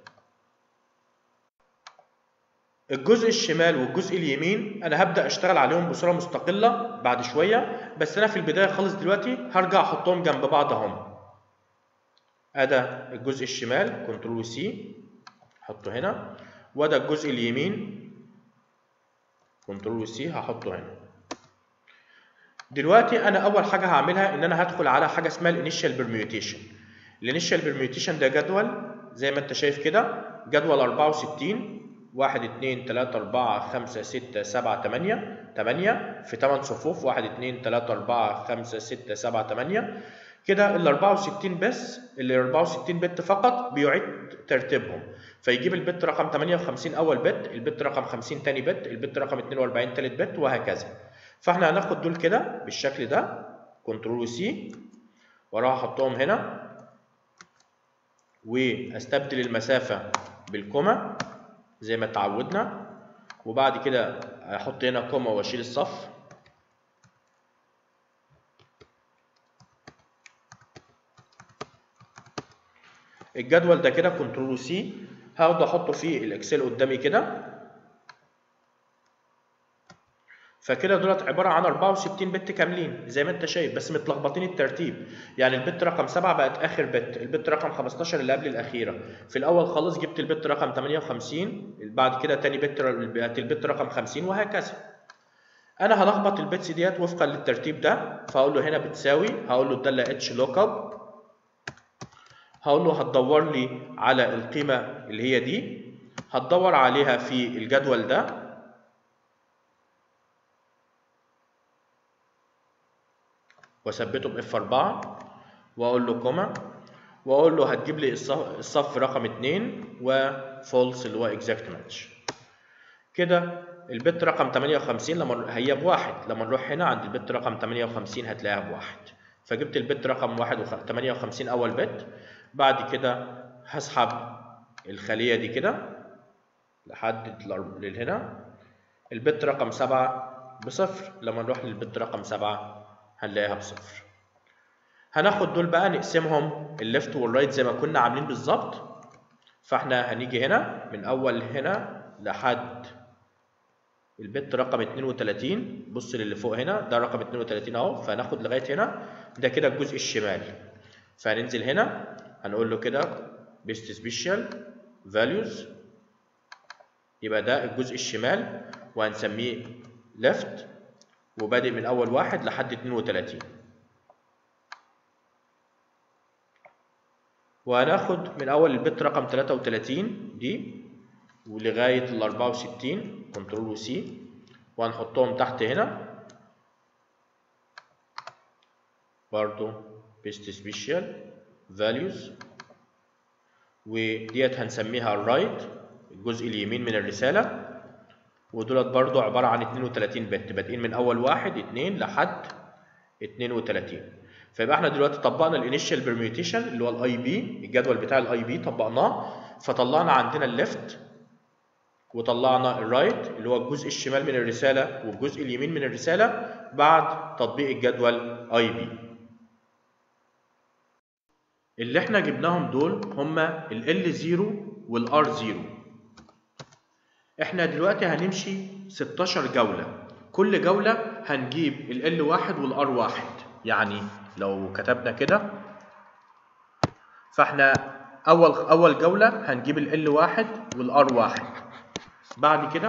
الجزء الشمال والجزء اليمين انا هبدا اشتغل عليهم بصوره مستقله بعد شويه بس انا في البدايه خالص دلوقتي هرجع احطهم جنب بعض اهم ادا الجزء الشمال كنترول سي احطه هنا وده الجزء اليمين كنترول سي هحطه هنا دلوقتي انا اول حاجه هعملها ان انا هدخل على حاجه اسمها الانيشال بيرميوتيشن الانيشال بيرميوتيشن ده جدول زي ما انت شايف كده جدول 64 واحد اتنين تلاتة أربعة خمسة ستة سبعة تمانية تمانية في تمن صفوف واحد اتنين تلاتة أربعة خمسة ستة سبعة تمانية كده ال 64 بس ال 64 بت فقط بيعيد ترتيبهم فيجيب البت رقم 58 أول بت البت رقم 50 تاني بت البت رقم 42 تالت بت وهكذا فاحنا هناخد دول كده بالشكل ده كنترول سي وراها احطهم هنا واستبدل المسافة بالكوما زي ما اتعودنا وبعد كده احط هنا كوما واشيل الصف الجدول ده كده كنترول سي هاخده احطه في الاكسل قدامي كده فكده دولت عباره عن 64 بت كاملين زي ما انت شايف بس متلخبطين الترتيب يعني البت رقم 7 بقت اخر بت البت رقم 15 اللي قبل الاخيره في الاول خالص جبت البت رقم 58 بعد كده تاني بت بقت البت رقم 50 وهكذا انا هلخبط البيتس ديت وفقا للترتيب ده فاقول له هنا بتساوي هقول له الداله اتش لوك اب هقول له هتدور لي على القيمه اللي هي دي هتدور عليها في الجدول ده واثبته باف 4 واقول له كوما واقول له هتجيب لي الصف رقم 2 وفولس اللي هو اكزاكت ماتش كده البت رقم 58 لما هي بواحد لما نروح هنا عند البت رقم 58 هتلاقيها بواحد فجبت البت رقم 58 اول بت بعد كده هسحب الخليه دي كده لحد لهنا البت رقم 7 بصفر لما نروح للبت رقم 7 هنلاقيها بصفر هناخد دول بقى نقسمهم الليفت والرايت زي ما كنا عاملين بالظبط فاحنا هنيجي هنا من اول هنا لحد البت رقم 32 بص للي فوق هنا ده رقم 32 اهو فهناخد لغايه هنا ده كده الجزء الشمال فهننزل هنا هنقول له كده بيست سبيشال فاليوز يبقى ده الجزء الشمال وهنسميه ليفت وبادئ من اول واحد لحد 32 وهناخد من اول البت رقم 33 دي ولغايه ال 64 كنترول وسي وهنحطهم تحت هنا برضو بيست سبيشال فاليوز وديت هنسميها الرايت الجزء اليمين من الرساله ودولت برضو عباره عن 32 بت بادئين من اول واحد 2 لحد 32 فيبقى احنا دلوقتي طبقنا الانيشال بيرميوتيشن اللي هو الاي بي الجدول بتاع الاي بي طبقناه فطلعنا عندنا الليفت وطلعنا الرايت اللي هو الجزء الشمال من الرساله والجزء اليمين من الرساله بعد تطبيق الجدول اي بي اللي احنا جبناهم دول هما ال L0 وال R0 احنا دلوقتي هنمشي 16 جولة كل جولة هنجيب ال L1 وال R1 يعني لو كتبنا كده فاحنا اول اول جولة هنجيب ال L1 وال R1 بعد كده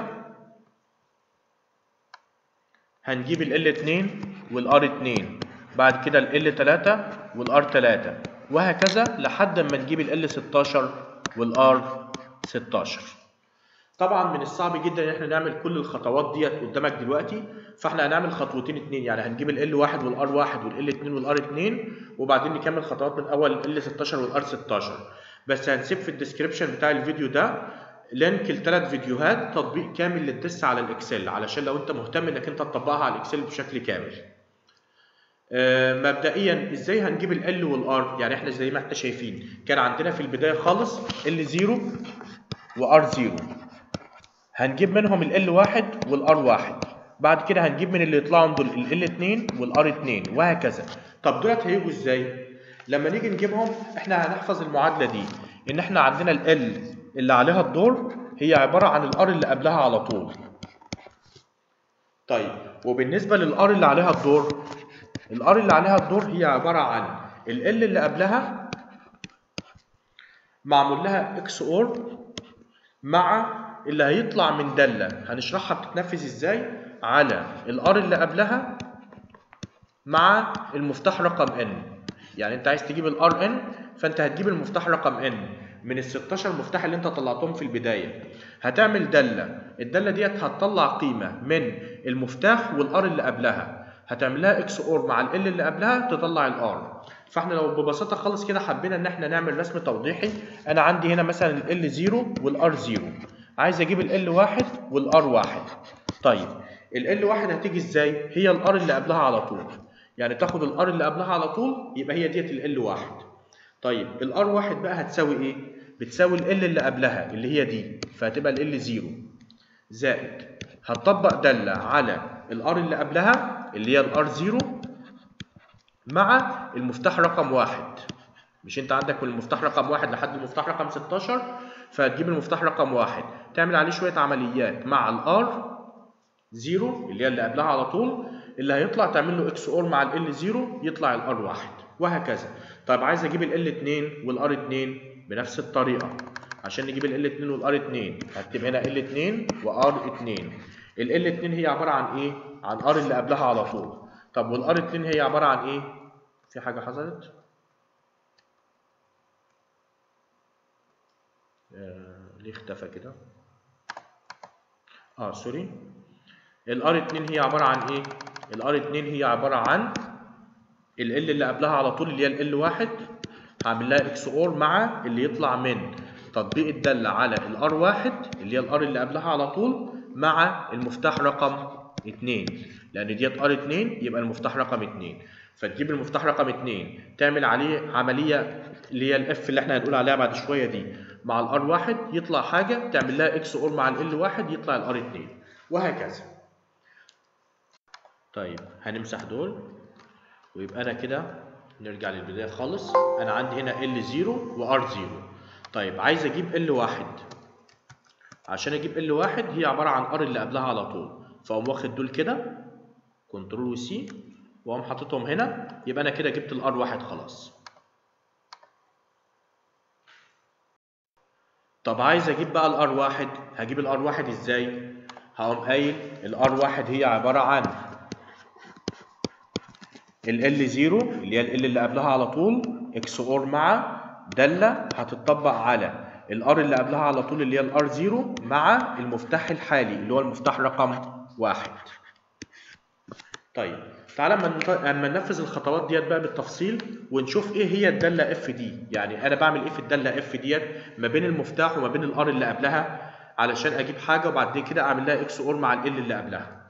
هنجيب ال L2 وال R2 بعد كده ال L3 وال R3 وهكذا لحد ما نجيب ال L16 وال R16 طبعا من الصعب جدا ان احنا نعمل كل الخطوات ديت قدامك دلوقتي فاحنا هنعمل خطوتين اتنين يعني هنجيب ال L1 وال R1 وال L2 وال R2 وبعدين نكمل خطوات من اول ال L16 وال R16 بس هنسيب في الديسكربشن بتاع الفيديو ده لينك لثلاث فيديوهات تطبيق كامل للتست على الاكسل علشان لو انت مهتم انك انت تطبقها على الاكسل بشكل كامل آه مبدئيا ازاي هنجيب ال L وال R يعني احنا زي ما احنا شايفين كان عندنا في البدايه خالص L0 و R0 هنجيب منهم ال L1 وال R1 بعد كده هنجيب من اللي يطلعوا دول ال L2 وال R2 وهكذا طب دولت هيجوا ازاي لما نيجي نجيبهم احنا هنحفظ المعادله دي ان احنا عندنا ال L اللي عليها الدور هي عباره عن الار اللي قبلها على طول طيب وبالنسبه للار اللي عليها الدور الار اللي عليها الدور هي عباره عن ال L اللي قبلها معمول لها اكس اور مع اللي هيطلع من دالة هنشرحها بتتنفذ ازاي على الار اللي قبلها مع المفتاح رقم n يعني انت عايز تجيب الار n فانت هتجيب المفتاح رقم n من ال 16 مفتاح اللي انت طلعتهم في البداية هتعمل دالة الدالة ديت هتطلع قيمة من المفتاح والار اللي قبلها هتعملها اكس اور مع ال اللي قبلها تطلع الار فاحنا لو ببساطة خالص كده حبينا ان احنا نعمل رسم توضيحي انا عندي هنا مثلا ال 0 والار 0 عايز اجيب ال واحد والار واحد طيب ال واحد هتيجي ازاي هي الار اللي قبلها على طول يعني تاخد الار اللي قبلها على طول يبقى هي ديت ال واحد طيب الار واحد بقى هتساوي ايه بتساوي ال اللي قبلها اللي هي دي فهتبقى ال 0 زائد هتطبق دالة على الار اللي قبلها اللي هي الار 0 مع المفتاح رقم واحد مش انت عندك من المفتاح رقم واحد لحد المفتاح رقم 16 فهتجيب المفتاح رقم واحد تعمل عليه شويه عمليات مع الار 0 اللي هي اللي قبلها على طول اللي هيطلع تعمل له اكس اور مع ال 0 يطلع الار 1 وهكذا طيب عايز اجيب ال 2 والار 2 بنفس الطريقه عشان نجيب ال 2 والار 2 هكتب هنا ال 2 وار 2 ال 2 هي عباره عن ايه عن ار اللي قبلها على طول طب والار 2 هي عباره عن ايه في حاجه حصلت آه ليه اختفى كده اه سوري الار 2 هي عباره عن ايه الار 2 هي عباره عن ال ال اللي قبلها على طول اللي هي ال 1 هعمل لها اكس اور مع اللي يطلع من تطبيق الداله على الار 1 اللي هي الار اللي قبلها على طول مع المفتاح رقم 2 لان ديت ار 2 يبقى المفتاح رقم 2 فتجيب المفتاح رقم 2 تعمل عليه عمليه اللي هي الاف اللي احنا هنقول عليها بعد شويه دي مع الار 1 يطلع حاجه تعمل لها اكس اور مع ال 1 يطلع الار 2 وهكذا طيب هنمسح دول ويبقى انا كده نرجع للبدايه خالص انا عندي هنا ال 0 وار 0 طيب عايز اجيب ال 1 عشان اجيب ال 1 هي عباره عن ار اللي قبلها على طول فاقوم واخد دول كده كنترول وسي واقوم حاططهم هنا يبقى انا كده جبت الار 1 خلاص طب عايز اجيب بقى الار 1 هجيب الار 1 ازاي هقوم قايل الار 1 هي عباره عن ال ال 0 اللي هي ال اللي قبلها على طول اكس اور مع داله هتطبق على الار اللي قبلها على طول اللي هي الار 0 مع المفتاح الحالي اللي هو المفتاح رقم 1 طيب تعالى اما ننفذ الخطوات ديت بقى بالتفصيل ونشوف ايه هي الداله اف دي يعني انا بعمل ايه في الداله اف ديت ما بين المفتاح وما بين الار اللي قبلها علشان اجيب حاجه وبعد كده اعمل لها اكس اور مع ال اللي قبلها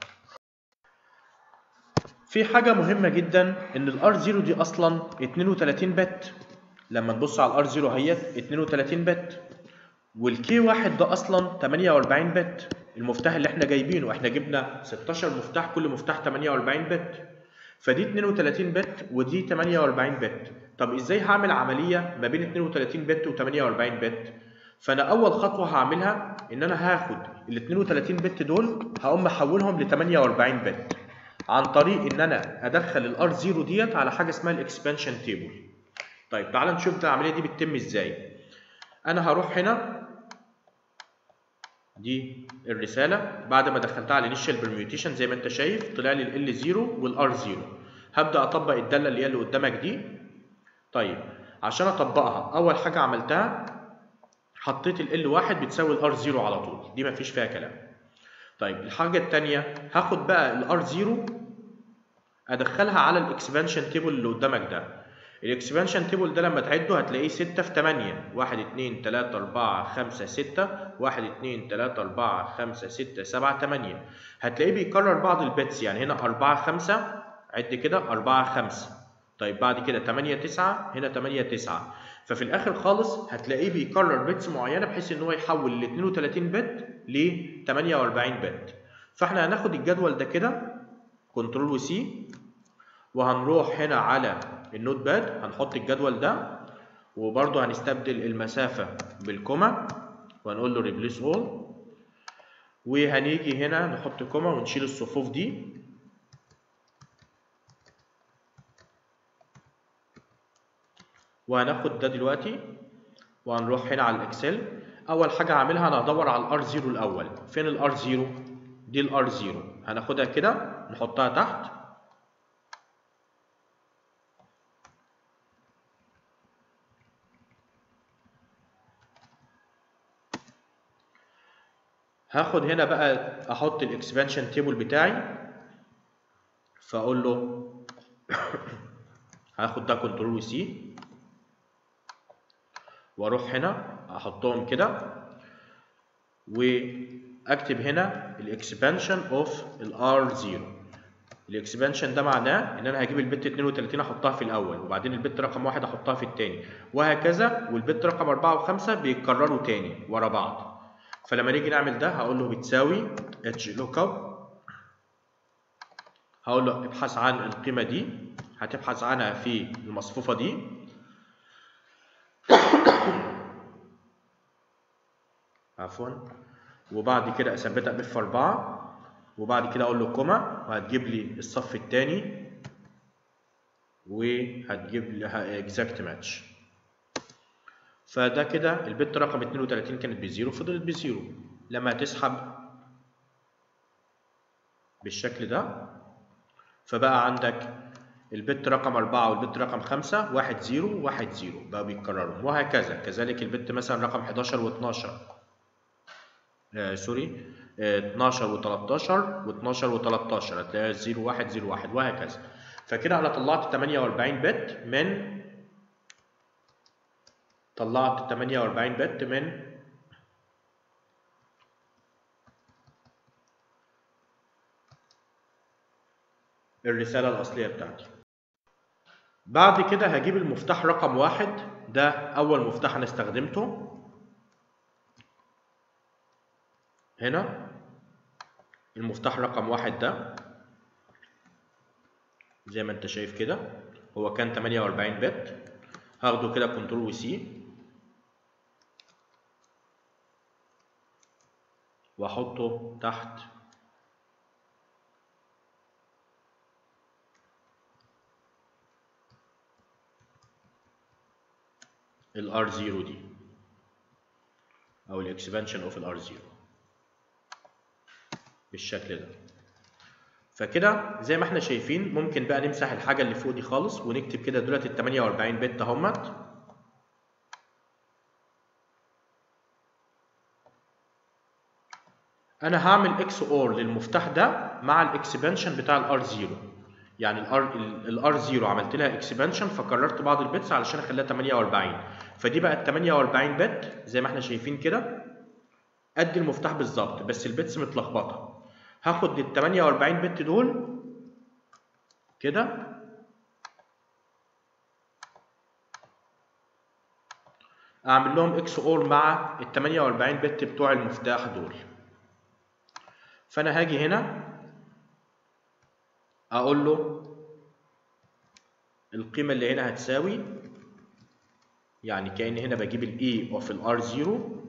في حاجه مهمه جدا ان الار 0 دي اصلا 32 بت لما نبص على الار 0 اهيت 32 بت والكي واحد ده اصلا 48 بت المفتاح اللي احنا جايبينه احنا جبنا 16 مفتاح كل مفتاح 48 بت فدي 32 بت ودي 48 بت طب ازاي هعمل عمليه ما بين 32 بت و48 بت فانا اول خطوه هعملها ان انا هاخد ال 32 بت دول هقوم محولهم ل 48 بت عن طريق ان انا ادخل الار 0 ديت على حاجه اسمها الاكسبانشن تيبل طيب تعال نشوف العمليه دي بتتم ازاي انا هروح هنا دي الرساله بعد ما دخلتها على الانيشال برميوتيشن زي ما انت شايف طلع لي ال 0 والار 0 هبدا اطبق الداله اللي هي اللي قدامك دي طيب عشان اطبقها اول حاجه عملتها حطيت ال 1 بتساوي الار 0 على طول دي ما فيش فيها كلام طيب الحاجه الثانيه هاخد بقى الار 0 ادخلها على الاكسبانشن تيبل اللي قدامك ده الاكسبانشن تيبل ده لما تعده هتلاقيه 6 في 8 1 2 3 4 5 6 1 2 3 4 5 6 7 8 هتلاقيه بيكرر بعض البيتس يعني هنا 4 5 عد كده 4 5 طيب بعد كده 8 9 هنا 8 9 ففي الاخر خالص هتلاقيه بيكرر بيتس معينه بحيث ان هو يحول ال 32 بت ل 48 بت فاحنا هناخد الجدول ده كده كنترول وسي وهنروح هنا على النوت باد هنحط الجدول ده وبرضه هنستبدل المسافة بالكوما وهنقول له ريبليس اول وهنيجي هنا نحط كوما ونشيل الصفوف دي وهناخد ده دلوقتي وهنروح هنا على الاكسل اول حاجه هعملها انا هدور على الار 0 الاول فين الار 0 دي الار 0 هناخدها كده نحطها تحت هاخد هنا بقى احط الاكسبانشن تيبل بتاعي فاقول له هاخد ده كنترول وسي واروح هنا احطهم كده واكتب هنا الاكسبانشن اوف الار 0 الاكسبانشن ده معناه ان انا هجيب البت 32 احطها في الاول وبعدين البت رقم واحد احطها في الثاني وهكذا والبت رقم 4 و5 بيتكرروا تاني ورا بعض فلما نيجي نعمل ده هقول له بتساوي اتش لوك اب هقول له ابحث عن القيمه دي هتبحث عنها في المصفوفه دي عفوا وبعد كده اثبتها باف 4 وبعد كده اقول له كوما وهتجيب لي الصف الثاني وهتجيب لي اكزاكت ماتش فده كده البت رقم 32 كانت بزيرو فضلت بزيرو لما هتسحب بالشكل ده فبقى عندك البت رقم 4 والبت رقم 5 1 0 1 0 بقى بيتكرروا وهكذا كذلك البت مثلا رقم 11 و12 آه سوري آه 12 و13 و12 و13 هتلاقيها 0 1 0 1 وهكذا فكده انا طلعت 48 بت من طلعت 48 بت من الرسالة الأصلية بتاعتي بعد كده هجيب المفتاح رقم واحد ده أول مفتاح أنا استخدمته هنا المفتاح رقم واحد ده زي ما انت شايف كده هو كان 48 بت هاخده كده كنترول وسي واحطه تحت الار 0 دي او الاكسبانشن اوف الار 0 بالشكل ده فكده زي ما احنا شايفين ممكن بقى نمسح الحاجه اللي فوق دي خالص ونكتب كده دلوقتي ال 48 بت اهمت انا هعمل اكس اور للمفتاح ده مع الاكسبانشن بتاع الار 0 يعني الار الار 0 عملت لها اكسبانشن فكررت بعض البيتس علشان اخليها 48 فدي بقت 48 بت زي ما احنا شايفين كده قد المفتاح بالظبط بس البيتس متلخبطه هاخد ال 48 بت دول كده اعمل لهم اكس اور مع ال 48 بت بتوع المفتاح دول فانا هاجي هنا اقول له القيمه اللي هنا هتساوي يعني كأن هنا بجيب الاي اوف الار 0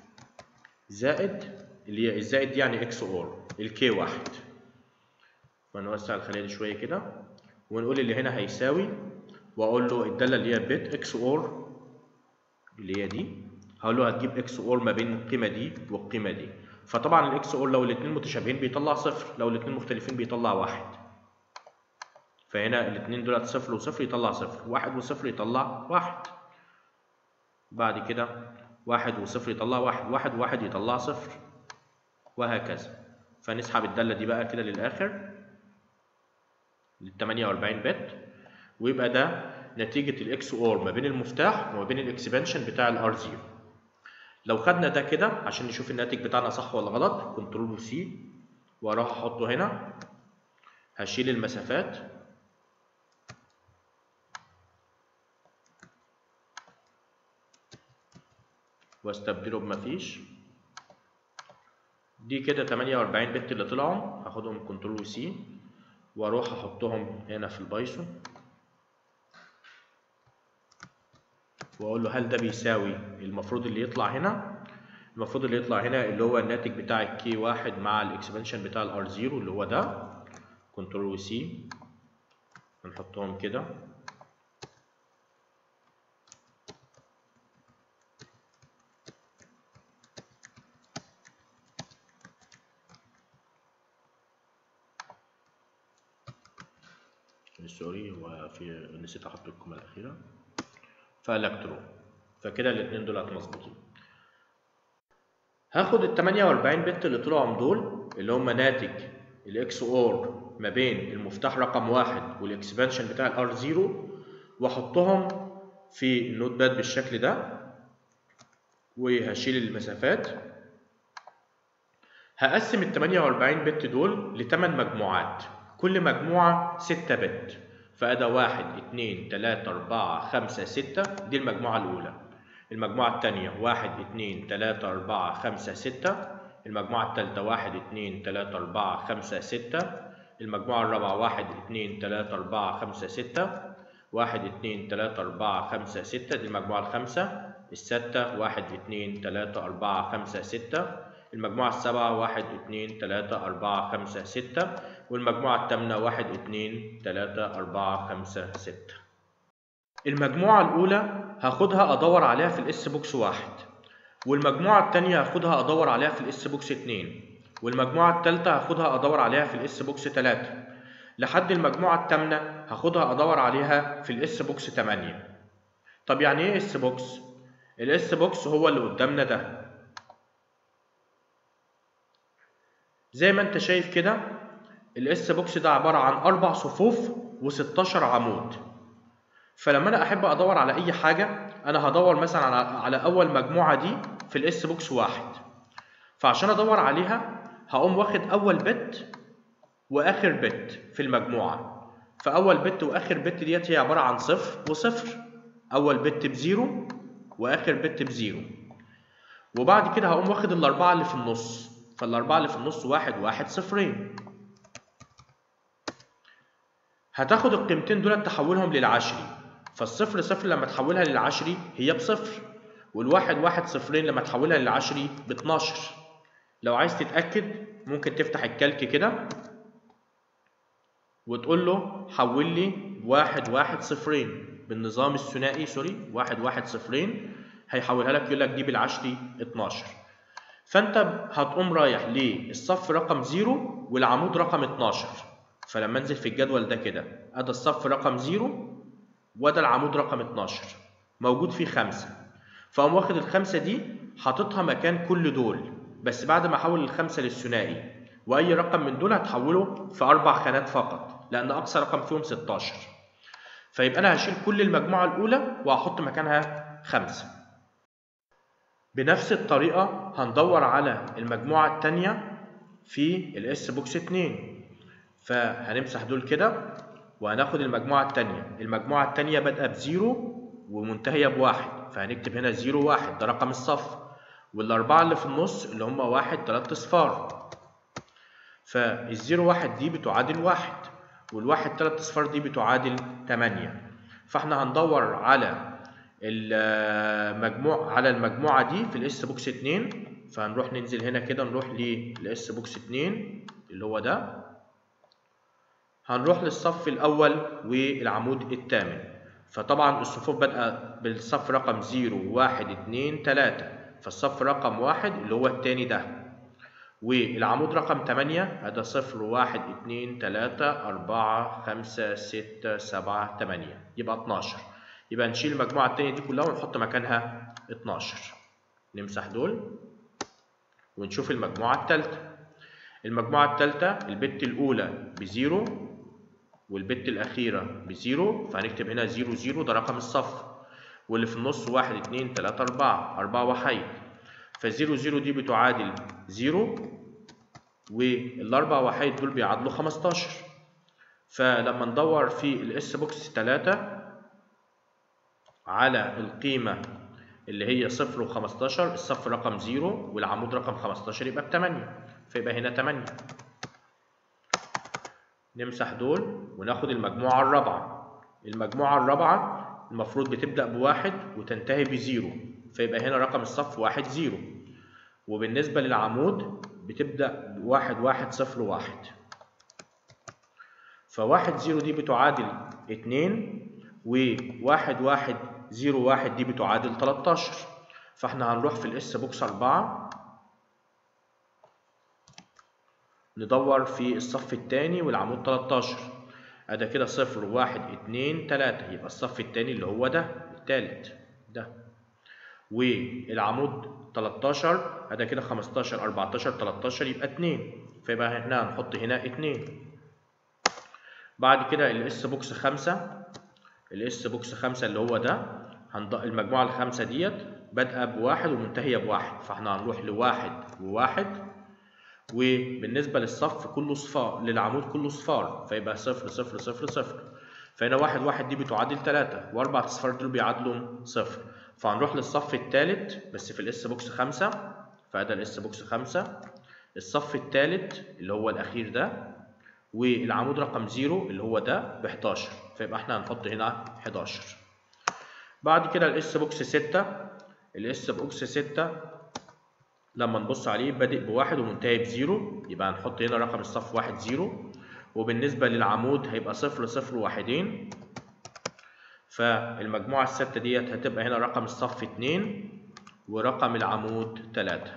زائد اللي هي الزائد دي يعني اكس اور الكي واحد فنوسع الخليه دي شويه كده ونقول اللي هنا هيساوي واقول له الداله اللي هي بت اكس اور اللي هي دي هقول له هتجيب اكس اور ما بين القيمه دي والقيمه دي فطبعا الاكس اور لو الاثنين متشابهين بيطلع صفر لو الاثنين مختلفين بيطلع واحد فهنا الاثنين دولت صفر وصفر يطلع صفر واحد وصفر يطلع واحد بعد كده واحد وصفر يطلع واحد واحد وواحد يطلع صفر وهكذا فنسحب الدالة دي بقى كده للآخر لل 48 بت ويبقى ده نتيجة الاكس اور ما بين المفتاح وما بين الاكسبانشن بتاع الار 0 لو خدنا ده كده عشان نشوف الناتج بتاعنا صح ولا غلط كنترول سي واروح احطه هنا هشيل المسافات واستبدله بمفيش دي كده 48 بت اللي طلعوا هاخدهم كنترول سي واروح احطهم هنا في البايثون واقول له هل ده بيساوي المفروض اللي يطلع هنا المفروض اللي يطلع هنا اللي هو الناتج بتاع الكي واحد مع الاكسبانشن بتاع الار 0 اللي هو ده كنترول سي هنحطهم كده سوري وفي نسيت احط الكومه الاخيره فالكترو فكده الاثنين دول مظبوطين هاخد ال 48 بت اللي طلعوا دول اللي هم ناتج الاكس اور ما بين المفتاح رقم واحد والاكسبانشن بتاع الار 0 واحطهم في النوت باد بالشكل ده وهشيل المسافات هقسم ال 48 بت دول ل 8 مجموعات كل مجموعة 6 بت فأدا 1 2 3 4 5 6 دي المجموعة الأولى المجموعة الثانية 1 2 3 4 5 6 المجموعة الثالثة 1 2 3 4 5 6 المجموعة الرابعة 1 2 3 4 5 6 واحد اتنين تلاتة أربعة خمسة ستة دي المجموعة الخامسة الستة واحد اتنين تلاتة أربعة خمسة ستة المجموعة السبعة واحد اتنين تلاتة أربعة خمسة ستة والمجموعة التامنة واحد اتنين تلاتة أربعة خمسة ستة المجموعة الأولى هاخدها أدور عليها في الإس بوكس واحد والمجموعة التانية هاخدها أدور عليها في الإس بوكس اتنين والمجموعة التالتة هاخدها أدور عليها في الإس بوكس تلاتة لحد المجموعة التامنة هاخدها أدور عليها في الإس بوكس تمانية طب يعني إيه إس بوكس؟ الإس بوكس هو اللي قدامنا ده زي ما أنت شايف كده الإس بوكس ده عبارة عن أربع صفوف و16 عمود فلما أنا أحب أدور على أي حاجة أنا هدور مثلا على على أول مجموعة دي في الإس بوكس واحد فعشان أدور عليها هقوم واخد أول بت واخر بت في المجموعه فاول بت واخر بت ديت هي عباره عن صفر وصفر اول بت بزيرو واخر بت بزيرو وبعد كده هقوم واخد الاربعه اللي في النص فالاربعه اللي في النص واحد واحد صفرين هتاخد القيمتين دول تحولهم للعشري فالصفر صفر لما تحولها للعشري هي بصفر والواحد واحد صفرين لما تحولها للعشري ب 12 لو عايز تتاكد ممكن تفتح الكالك كده وتقول له حول لي واحد واحد صفرين بالنظام الثنائي سوري واحد واحد صفرين هيحولها لك يقول لك دي بالعشري 12 فانت هتقوم رايح للصف رقم 0 والعمود رقم 12 فلما انزل في الجدول ده كده ادي الصف رقم 0 وده العمود رقم 12 موجود فيه خمسة فاقوم واخد الخمسة دي حاططها مكان كل دول بس بعد ما احول الخمسة للثنائي واي رقم من دول هتحوله في اربع خانات فقط لان اقصى رقم فيهم 16 فيبقى انا هشيل كل المجموعه الاولى وهحط مكانها خمسة بنفس الطريقه هندور على المجموعه الثانيه في الاس بوكس 2 فهنمسح دول كده وهناخد المجموعه الثانيه المجموعه الثانيه بادئه بزيرو ومنتهيه بواحد فهنكتب هنا زيرو واحد ده رقم الصف والاربعه اللي في النص اللي هم واحد تلات اصفار فالزيرو واحد دي بتعادل واحد والواحد تلات اصفار دي بتعادل تمانية فاحنا هندور على المجموع على المجموعة دي في الاس بوكس اتنين فهنروح ننزل هنا كده نروح للاس بوكس اتنين اللي هو ده هنروح للصف الأول والعمود الثامن فطبعا الصفوف بادئة بالصف رقم زيرو واحد اتنين تلاتة فالصف رقم واحد اللي هو التاني ده والعمود رقم 8 هذا صفر واحد اتنين تلاتة أربعة خمسة ستة سبعة تمانية يبقى 12 يبقى نشيل المجموعة التانية دي كلها ونحط مكانها 12 نمسح دول ونشوف المجموعة التالتة المجموعة التالتة البت الأولى بزيرو والبت الأخيرة بزيرو فهنكتب هنا زيرو زيرو ده رقم الصف واللي في النص واحد اتنين تلاتة أربعة أربعة وحيد فزيرو زيرو دي بتعادل زيرو والأربع وحيد دول بيعادلوا خمستاشر فلما ندور في الاس بوكس تلاتة على القيمة اللي هي صفر وخمستاشر الصف رقم زيرو والعمود رقم خمستاشر يبقى بتمانية فيبقى هنا تمانية نمسح دول وناخد المجموعة الرابعة المجموعة الرابعة المفروض بتبدأ بواحد وتنتهي بزيرو فيبقى هنا رقم الصف واحد زيرو وبالنسبة للعمود بتبدأ بواحد واحد صفر واحد فواحد زيرو دي بتعادل اتنين وواحد واحد زيرو واحد دي بتعادل تلاتاشر فاحنا هنروح في الاس بوكس أربعة ندور في الصف التاني والعمود تلاتاشر أدا كده صفر واحد اتنين تلاتة يبقى الصف التاني اللي هو ده التالت ده والعمود 13 ادي كده 15 14 13 يبقى 2 فيبقى هنا هنحط هنا 2 بعد كده الاس بوكس 5 الاس بوكس 5 اللي هو ده هنض... المجموعه الخامسه ديت بادئه بواحد ومنتهيه بواحد فاحنا هنروح لواحد وواحد وبالنسبه للصف كله صفار للعمود كله صفار فيبقى صفر صفر صفر صفر فهنا واحد واحد دي بتعادل 3 واربع اصفار دول بيعادلوا صفر فهنروح للصف الثالث بس في الاس بوكس 5 فده الاس بوكس 5 الصف الثالث اللي هو الاخير ده والعمود رقم 0 اللي هو ده ب 11 فيبقى احنا هنحط هنا 11 بعد كده الاس بوكس 6 الاس بوكس 6 لما نبص عليه بادئ بواحد ومنتهي بزيرو يبقى هنحط هنا رقم الصف واحد زيرو وبالنسبة للعمود هيبقى صفر صفر واحدين فالمجموعة الستة ديت هتبقى هنا رقم الصف اتنين ورقم العمود تلاتة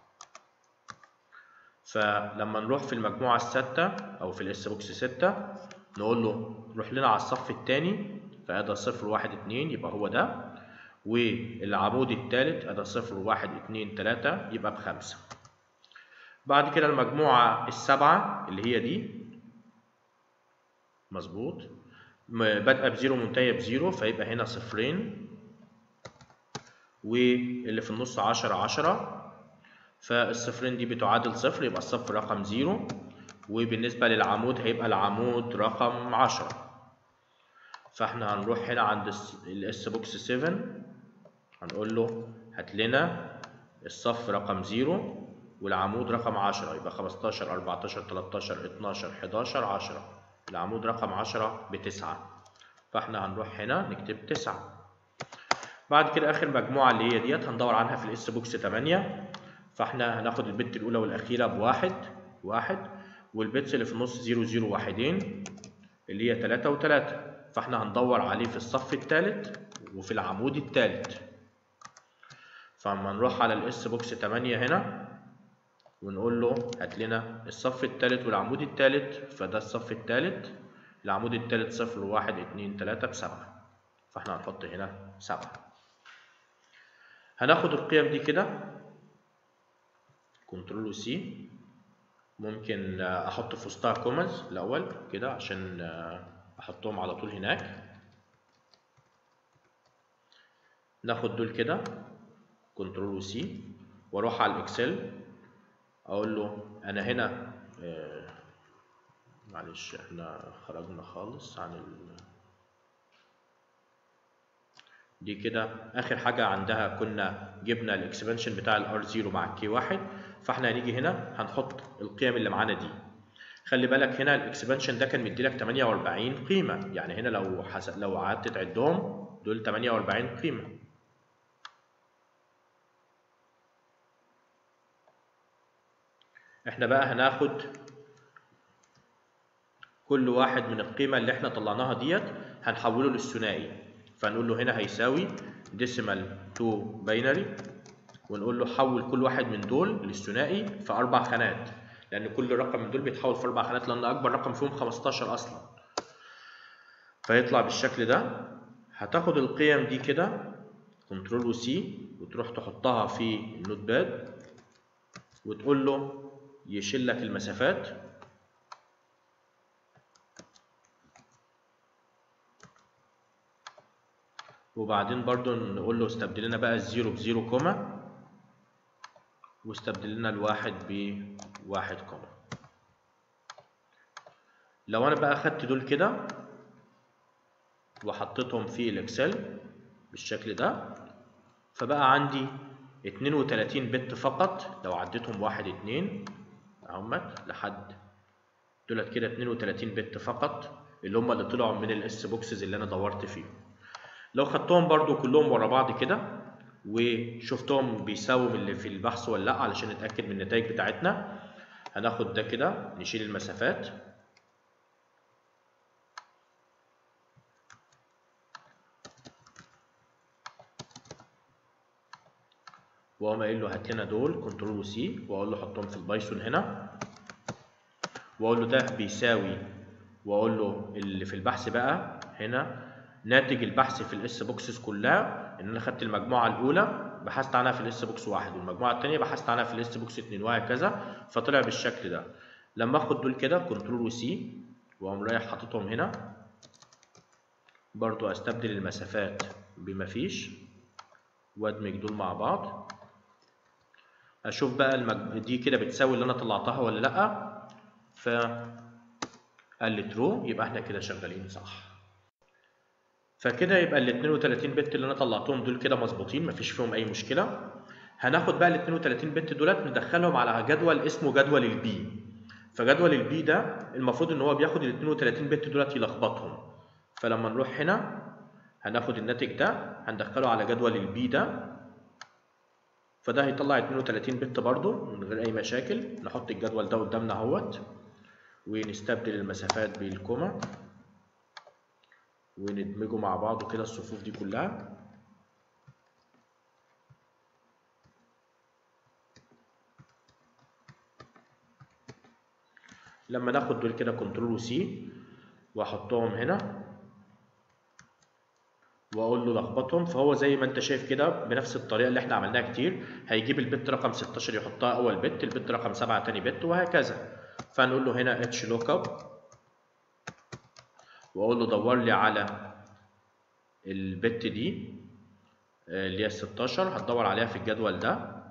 فلما نروح في المجموعة الستة أو في الاس بوكس ستة نقول له روح لنا على الصف التاني فأدا صفر واحد اتنين يبقى هو ده والعمود التالت أدا صفر واحد اتنين تلاتة يبقى بخمسة بعد كده المجموعة السبعة اللي هي دي مظبوط بادئة بزيرو منتهية بزيرو فيبقى هنا صفرين واللي في النص عشرة عشرة فالصفرين دي بتعادل صفر يبقى الصف رقم زيرو وبالنسبة للعمود هيبقى العمود رقم عشرة فاحنا هنروح هنا عند الاس بوكس 7 هنقول له هات لنا الصف رقم زيرو والعمود رقم عشرة يبقى خمستاشر أربعتاشر تلاتاشر اتناشر حداشر عشرة العمود رقم عشرة بتسعة فاحنا هنروح هنا نكتب تسعة بعد كده آخر مجموعة اللي هي ديت هندور عنها في الاس بوكس تمانية فاحنا هناخد البت الأولى والأخيرة بواحد واحد والبيتس اللي في النص زيرو زيرو واحدين اللي هي تلاتة وتلاتة فاحنا هندور عليه في الصف التالت وفي العمود التالت فاما نروح على الاس بوكس تمانية هنا ونقول له هات لنا الصف التالت والعمود التالت فده الصف التالت العمود التالت صفر واحد اتنين تلاتة بسبعة فاحنا هنحط هنا سبعة هناخد القيم دي كده كنترول سي ممكن احط في وسطها كومز الاول كده عشان احطهم على طول هناك ناخد دول كده كنترول سي واروح على الاكسل اقول له انا هنا آه معلش احنا خرجنا خالص عن ال دي كده اخر حاجه عندها كنا جبنا الاكسبانشن بتاع الار 0 مع الكي 1 فاحنا هنيجي هنا هنحط القيم اللي معانا دي خلي بالك هنا الاكسبانشن ده كان مديلك 48 قيمه يعني هنا لو حس... لو قعدت تعدهم دول 48 قيمه احنا بقى هناخد كل واحد من القيمة اللي احنا طلعناها ديت هنحوله للثنائي فنقول له هنا هيساوي ديسيمال تو باينري ونقول له حول كل واحد من دول للثنائي في أربع خانات لأن كل رقم من دول بيتحول في أربع خانات لأن أكبر رقم فيهم 15 أصلا فيطلع بالشكل ده هتاخد القيم دي كده كنترول وسي وتروح تحطها في النوت باد وتقول له يشيل لك المسافات وبعدين برضو نقول له استبدل لنا بقى الزيرو بزيرو كوما واستبدل لنا الواحد بواحد كوما لو انا بقى خدت دول كده وحطيتهم في الاكسل بالشكل ده فبقى عندي 32 بت فقط لو عديتهم واحد اتنين اهمت لحد دولت كده 32 بت فقط اللي هم اللي طلعوا من الاس بوكسز اللي انا دورت فيهم لو خدتهم برضو كلهم ورا بعض كده وشفتهم بيساووا من اللي في البحث ولا لا علشان نتاكد من النتائج بتاعتنا هناخد ده كده نشيل المسافات واقوم قايل له هات لنا دول كنترول وسي واقول له حطهم في البايثون هنا واقول له ده بيساوي واقول له اللي في البحث بقى هنا ناتج البحث في الاس بوكسز كلها ان انا خدت المجموعه الاولى بحثت عنها في الاس بوكس واحد والمجموعه الثانيه بحثت عنها في الاس بوكس اتنين وهكذا فطلع بالشكل ده لما اخد دول كده كنترول وسي واقوم رايح حاططهم هنا برضو استبدل المسافات بمفيش وادمج دول مع بعض اشوف بقى المج... دي كده بتساوي اللي انا طلعتها ولا لا ف قال لي ترو يبقى احنا كده شغالين صح فكده يبقى ال 32 بت اللي انا طلعتهم دول كده مظبوطين مفيش فيهم اي مشكله هناخد بقى ال 32 بت دولت ندخلهم على جدول اسمه جدول البي فجدول البي ده المفروض ان هو بياخد ال 32 بت دولت يلخبطهم فلما نروح هنا هناخد الناتج ده هندخله على جدول البي ده فده هيطلع 32 بت برضو من غير اي مشاكل نحط الجدول ده قدامنا اهوت ونستبدل المسافات بالكوما وندمجه مع بعضه كده الصفوف دي كلها لما ناخد دول كده كنترول وسي واحطهم هنا واقول له لخبطهم فهو زي ما انت شايف كده بنفس الطريقه اللي احنا عملناها كتير هيجيب البت رقم 16 يحطها اول بت البت رقم 7 تاني بت وهكذا فنقول له هنا اتش لوك اب واقول له دور لي على البت دي اللي هي 16 هتدور عليها في الجدول ده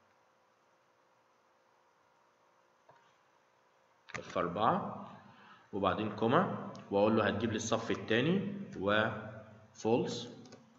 اف 4 وبعدين كوما واقول له هتجيب لي الصف الثاني و فولس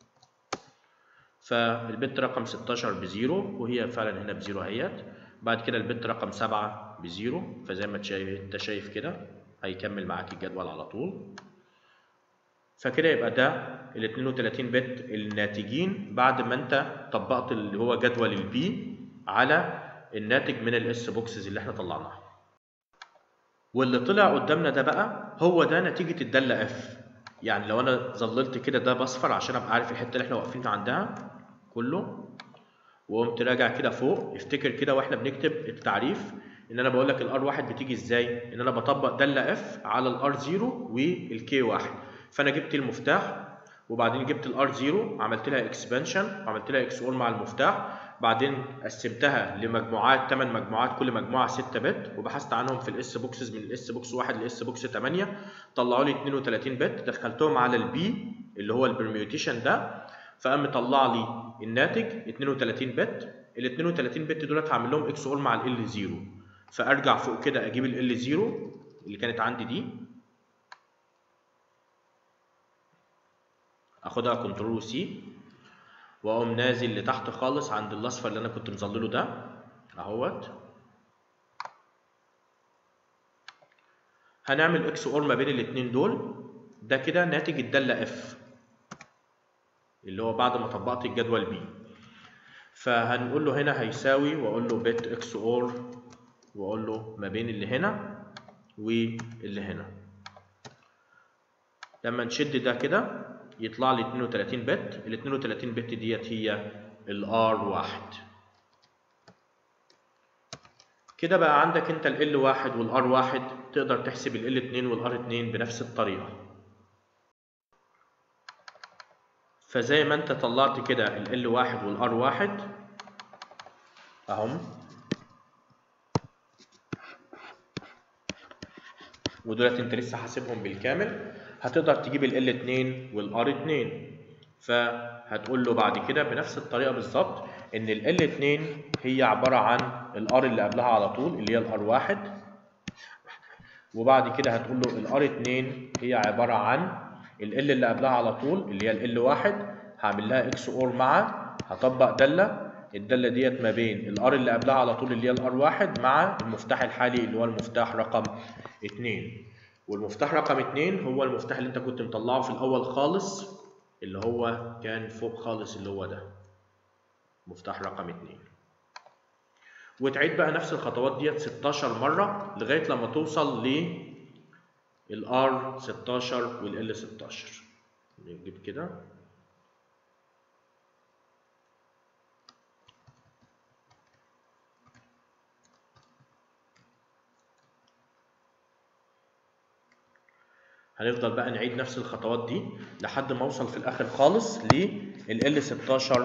فالبت رقم 16 بزيرو وهي فعلا هنا بزيرو اهيت بعد كده البت رقم 7 بزيرو فزي ما انت شايف كده هيكمل معاك الجدول على طول فكده يبقى ده ال 32 بت الناتجين بعد ما انت طبقت اللي هو جدول البي على الناتج من الاس بوكسز اللي احنا طلعناها واللي طلع قدامنا ده بقى هو ده نتيجة الدالة اف يعني لو انا ظللت كده ده باصفر عشان ابقى عارف الحته اللي احنا واقفين عندها كله وقمت راجع كده فوق افتكر كده واحنا بنكتب التعريف ان انا بقول لك الار واحد بتيجي ازاي ان انا بطبق داله اف على الار 0 والكي واحد فانا جبت المفتاح وبعدين جبت الار 0 عملت لها اكسبانشن وعملت لها اكس اور مع المفتاح بعدين قسمتها لمجموعات 8 مجموعات كل مجموعه 6 بت وبحثت عنهم في الاس بوكسز من الاس بوكس 1 للاس بوكس 8 طلعوا لي 32 بت دخلتهم على البي اللي هو البرميوتيشن ده فقام مطلع لي الناتج 32 بت ال 32 بت دولت هعمل لهم اكس اور مع ال 0 فارجع فوق كده اجيب ال 0 اللي كانت عندي دي اخدها كنترول سي واقوم نازل لتحت خالص عند الاصفر اللي انا كنت مظلله ده اهوت هنعمل اكس اور ما بين الاتنين دول ده كده ناتج الداله اف اللي هو بعد ما طبقت الجدول بي فهنقول له هنا هيساوي واقول له بت اكس اور واقول له ما بين اللي هنا واللي هنا لما نشد ده كده يطلع لي 32 بت ال 32 بت ديت هي الار واحد كده بقى عندك انت ال واحد والار واحد تقدر تحسب ال اتنين والار اتنين بنفس الطريقة فزي ما انت طلعت كده ال واحد والار واحد اهم ودولت انت لسه حاسبهم بالكامل هتقدر تجيب ال 2 والار 2 فهتقول له بعد كده بنفس الطريقه بالظبط ان ال 2 هي عباره عن الار اللي قبلها على طول اللي هي الار 1 وبعد كده هتقول له الار 2 هي عباره عن ال اللي قبلها على طول اللي هي ال 1 هعمل لها اكس اور مع هطبق داله الداله ديت ما بين الار اللي قبلها على طول اللي هي الار 1 مع المفتاح الحالي اللي هو المفتاح رقم 2 والمفتاح رقم 2 هو المفتاح اللي انت كنت مطلعه في الاول خالص اللي هو كان فوق خالص اللي هو ده مفتاح رقم 2 وتعيد بقى نفس الخطوات ديت 16 مرة لغاية لما توصل ل الار 16 والال 16 نجيب كده هنفضل بقى نعيد نفس الخطوات دي لحد ما اوصل في الاخر خالص لل L16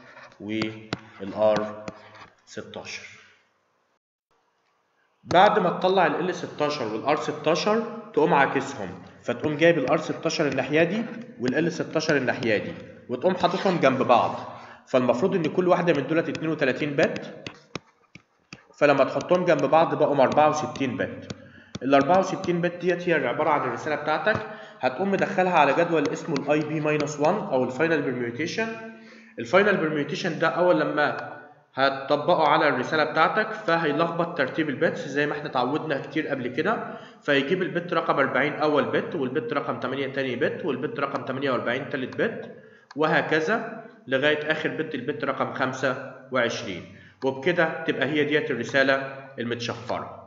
والR 16 بعد ما تطلع ال L16 والR 16 تقوم عاكسهم فتقوم جايب الار 16 الناحيه دي والال 16 الناحيه دي وتقوم حاططهم جنب بعض فالمفروض ان كل واحده من دولت 32 بت فلما تحطهم جنب بعض بقوا 64 بت ال 64 بت ديت هي عباره عن الرساله بتاعتك هتقوم مدخلها على جدول اسمه الاي بي ماينس 1 او الفاينل برميوتيشن الفاينل برميوتيشن ده اول لما هتطبقه على الرسالة بتاعتك فهيلخبط ترتيب البيتس زي ما احنا اتعودنا كتير قبل كده فيجيب البت رقم 40 أول بت والبت رقم 8 تاني بت والبت رقم 48 تالت بت وهكذا لغاية آخر بت البت رقم 25 وبكده تبقى هي ديت الرسالة المتشفرة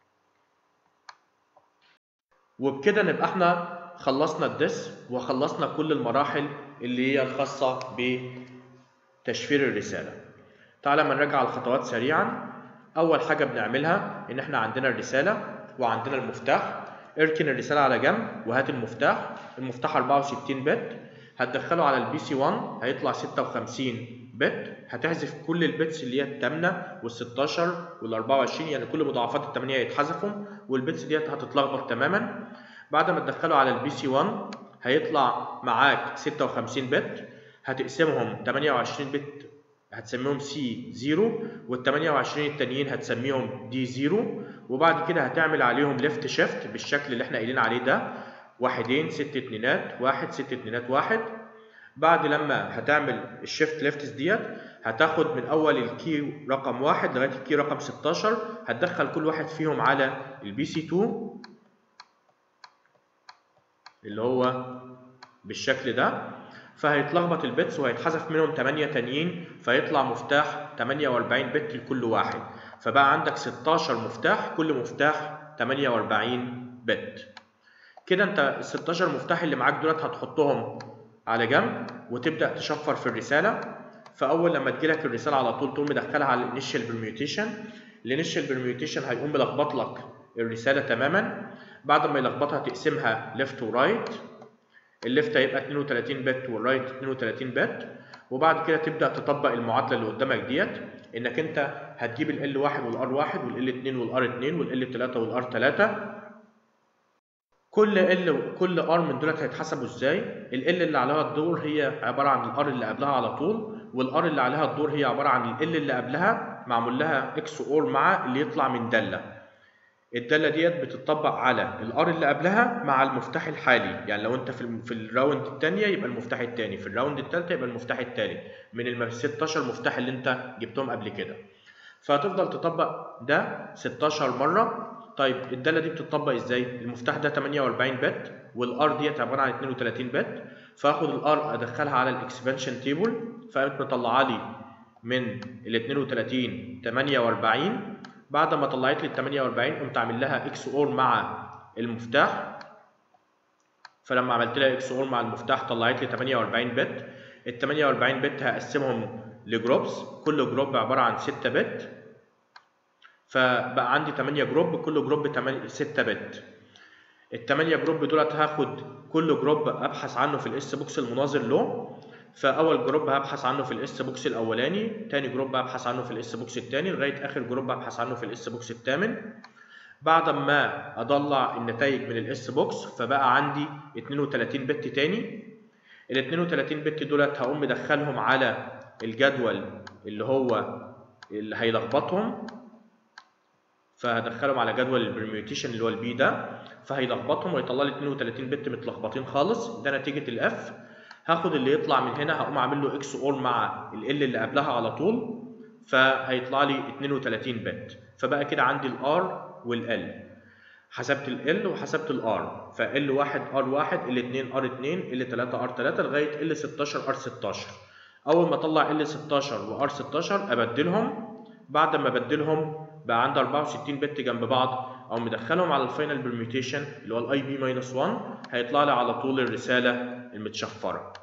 وبكده نبقى احنا خلصنا الدس وخلصنا كل المراحل اللي هي الخاصة بتشفير الرسالة تعالى ما نراجع الخطوات سريعا أول حاجة بنعملها إن احنا عندنا الرسالة وعندنا المفتاح اركن الرسالة على جنب وهات المفتاح المفتاح 64 بت هتدخله على البي سي 1 هيطلع 56 بت هتحذف كل البيتس اللي هي الثامنه وال 16 وال 24 يعني كل مضاعفات الثمانيه يتحذفوا والبيتس ديت هتتلخبط تماما بعد ما تدخله على البي سي 1 هيطلع معاك 56 بت هتقسمهم 28 بت هتسميهم سي 0 وال 28 التانيين هتسميهم دي 0 وبعد كده هتعمل عليهم ليفت شيفت بالشكل اللي احنا قايلين عليه ده واحدين ست اتنينات واحد ست اتنينات واحد بعد لما هتعمل الشيفت ليفتس ديت هتاخد من اول الكي رقم واحد لغايه الكي رقم 16 هتدخل كل واحد فيهم على البي سي 2 اللي هو بالشكل ده فهيتلخبط البيتس وهيتحذف منهم 8 تانيين فيطلع مفتاح 48 بت لكل واحد فبقى عندك 16 مفتاح كل مفتاح 48 بت كده انت ال 16 مفتاح اللي معاك دولت هتحطهم على جنب وتبدا تشفر في الرساله فاول لما تجيلك الرساله على طول تقوم مدخلها على الانيشال برميوتيشن الانيشال برميوتيشن هيقوم ملخبط لك الرساله تماما بعد ما يلخبطها تقسمها ليفت ورايت الليفت هيبقى 32 بت والرايت 32 بت وبعد كده تبدا تطبق المعادله اللي قدامك ديت انك انت هتجيب ال L1 والار 1 وال L2 والار 2 وال L3 والار 3 كل ال كل ار من دولت هيتحسبوا ازاي ال اللي عليها الدور هي عباره عن الار اللي قبلها على طول والار اللي عليها الدور هي عباره عن ال اللي قبلها معمول لها اكس اور مع اللي يطلع من داله الداله ديت بتطبق على الار اللي قبلها مع المفتاح الحالي يعني لو انت في في الراوند الثانيه يبقى المفتاح الثاني في الراوند الثالثه يبقى المفتاح الثالث من ال 16 مفتاح اللي انت جبتهم قبل كده فهتفضل تطبق ده 16 مره طيب الداله دي بتطبق ازاي المفتاح ده 48 بت والار ديت عباره عن 32 بت فاخد الار ادخلها على الاكسبانشن تيبل فقامت مطلعه لي من ال 32 48 بعد ما طلعت لي ال 48 قمت عامل لها اكس اور مع المفتاح فلما عملت لها اكس اور مع المفتاح طلعت لي 48 بت ال 48 بت هقسمهم لجروبس كل جروب عباره عن 6 بت فبقى عندي 8 جروب كل جروب 8 6 بت ال 8 جروب دولت هاخد كل جروب ابحث عنه في الاس بوكس المناظر له فاول جروب هبحث عنه في الاس بوكس الاولاني تاني جروب هبحث عنه في الاس بوكس الثاني لغايه اخر جروب هبحث عنه في الاس بوكس الثامن بعد ما اطلع النتائج من الاس بوكس فبقى عندي 32 بت تاني ال 32 بت دولت هقوم مدخلهم على الجدول اللي هو اللي هيلخبطهم فهدخلهم على جدول البرميوتيشن اللي هو البي ده فهيلخبطهم ويطلع لي 32 بت متلخبطين خالص ده نتيجه الاف هاخد اللي يطلع من هنا هقوم اعمل له اكس اور مع ال اللي قبلها على طول فهيطلع لي 32 بت فبقى كده عندي الار والال حسبت ال وحسبت الار فال 1 ار 1 ال 2 ار 2 ال 3 ار 3 لغايه ال 16 ار 16 اول ما اطلع ال 16 وار 16 ابدلهم بعد ما ابدلهم بقى عندي 64 بت جنب بعض او مدخلهم على الفاينل برميوتيشن اللي هو الاي بي ماينس 1 هيطلع لي على طول الرساله المتشفره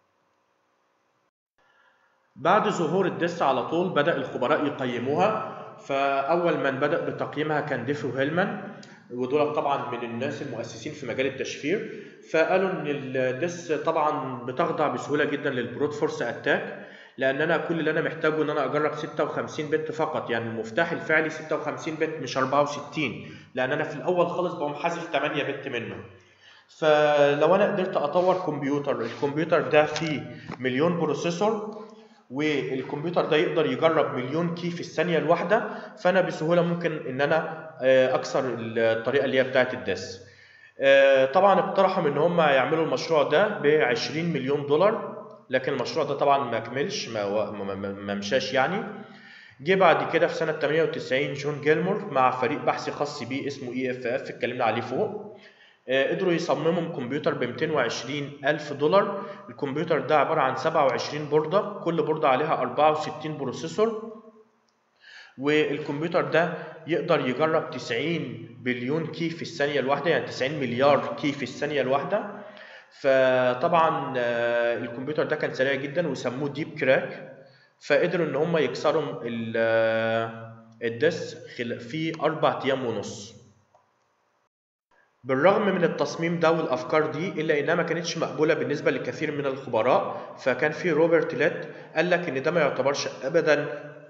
بعد ظهور الدس على طول بدا الخبراء يقيموها فاول من بدا بتقييمها كان ديفو هيلمان ودول طبعا من الناس المؤسسين في مجال التشفير فقالوا ان الدس طبعا بتخضع بسهوله جدا للبروت فورس اتاك لان انا كل اللي انا محتاجه ان انا اجرب 56 بت فقط يعني المفتاح الفعلي 56 بت مش 64 لان انا في الاول خالص بقوم حذف 8 بت منه فلو انا قدرت اطور كمبيوتر الكمبيوتر ده فيه مليون بروسيسور والكمبيوتر ده يقدر يجرب مليون كي في الثانيه الواحده فانا بسهوله ممكن ان انا اكسر الطريقه اللي هي بتاعه الدس طبعا اقترحوا ان هم يعملوا المشروع ده ب 20 مليون دولار لكن المشروع ده طبعا ما كملش ما, ما, ما مشاش يعني جه بعد كده في سنة 98 جون جيلمور مع فريق بحثي خاص بيه اسمه اي اف اف اتكلمنا عليه فوق آه، قدروا يصمموا كمبيوتر ب 220 ألف دولار الكمبيوتر ده عبارة عن 27 بوردة كل بوردة عليها 64 بروسيسور والكمبيوتر ده يقدر يجرب 90 بليون كي في الثانية الواحدة يعني 90 مليار كي في الثانية الواحدة فطبعا آه، الكمبيوتر ده كان سريع جدا وسموه ديب كراك فقدروا ان هم يكسروا ال- آه، الدس خل- في اربع ايام ونص بالرغم من التصميم ده والافكار دي الا انها ما كانتش مقبوله بالنسبه لكثير من الخبراء فكان في روبرت ليت قال لك ان ده ما يعتبرش ابدا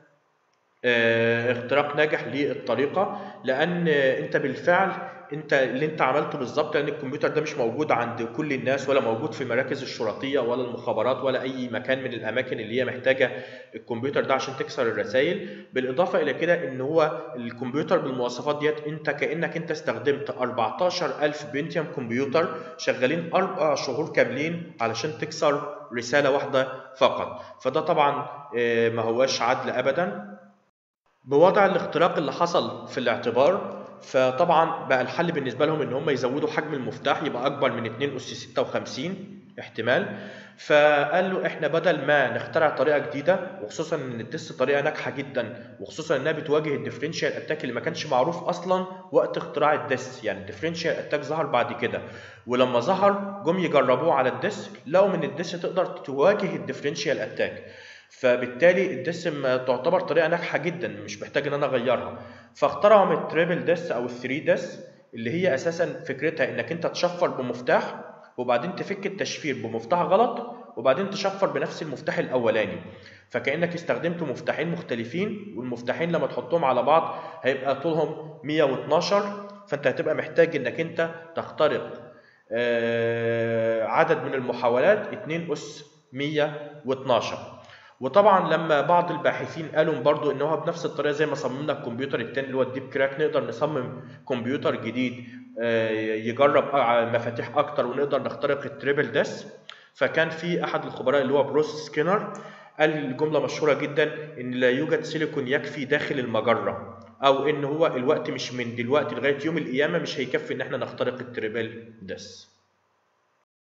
آه، اختراق ناجح للطريقه لان آه، انت بالفعل انت اللي انت عملته بالظبط لان الكمبيوتر ده مش موجود عند كل الناس ولا موجود في مراكز الشرطيه ولا المخابرات ولا اي مكان من الاماكن اللي هي محتاجه الكمبيوتر ده عشان تكسر الرسائل بالاضافه الى كده ان هو الكمبيوتر بالمواصفات ديت انت كانك انت استخدمت 14000 بنتيوم كمبيوتر شغالين اربع شهور كاملين علشان تكسر رساله واحده فقط فده طبعا آه، ما هواش عدل ابدا بوضع الاختراق اللي حصل في الاعتبار فطبعا بقى الحل بالنسبه لهم ان هم يزودوا حجم المفتاح يبقى اكبر من 2 اس 56 احتمال فقال له احنا بدل ما نخترع طريقه جديده وخصوصا ان الدس طريقه ناجحه جدا وخصوصا انها بتواجه الديفرنشال اتاك اللي ما كانش معروف اصلا وقت اختراع الدس يعني الديفرنشال اتاك ظهر بعد كده ولما ظهر جم يجربوه على الدس لقوا ان الدس تقدر تواجه الديفرنشال اتاك فبالتالي الدس م- تعتبر طريقه ناجحه جدا مش محتاج ان انا اغيرها فاخترعوا من التريبل دس او الثري دس اللي هي اساسا فكرتها انك انت تشفر بمفتاح وبعدين تفك التشفير بمفتاح غلط وبعدين تشفر بنفس المفتاح الاولاني فكانك استخدمت مفتاحين مختلفين والمفتاحين لما تحطهم على بعض هيبقى طولهم 112 فانت هتبقى محتاج انك انت تخترق آه، عدد من المحاولات 2 اس 112 وطبعا لما بعض الباحثين قالوا برضو ان هو بنفس الطريقه زي ما صممنا الكمبيوتر التاني اللي هو الديب كراك نقدر نصمم كمبيوتر جديد آه، يجرب آه، مفاتيح اكتر ونقدر نخترق التريبل داس فكان في احد الخبراء اللي هو بروس سكينر قال جمله مشهوره جدا ان لا يوجد سيليكون يكفي داخل المجره او ان هو الوقت مش من دلوقتي لغايه يوم القيامه مش هيكفي ان احنا نخترق التريبل داس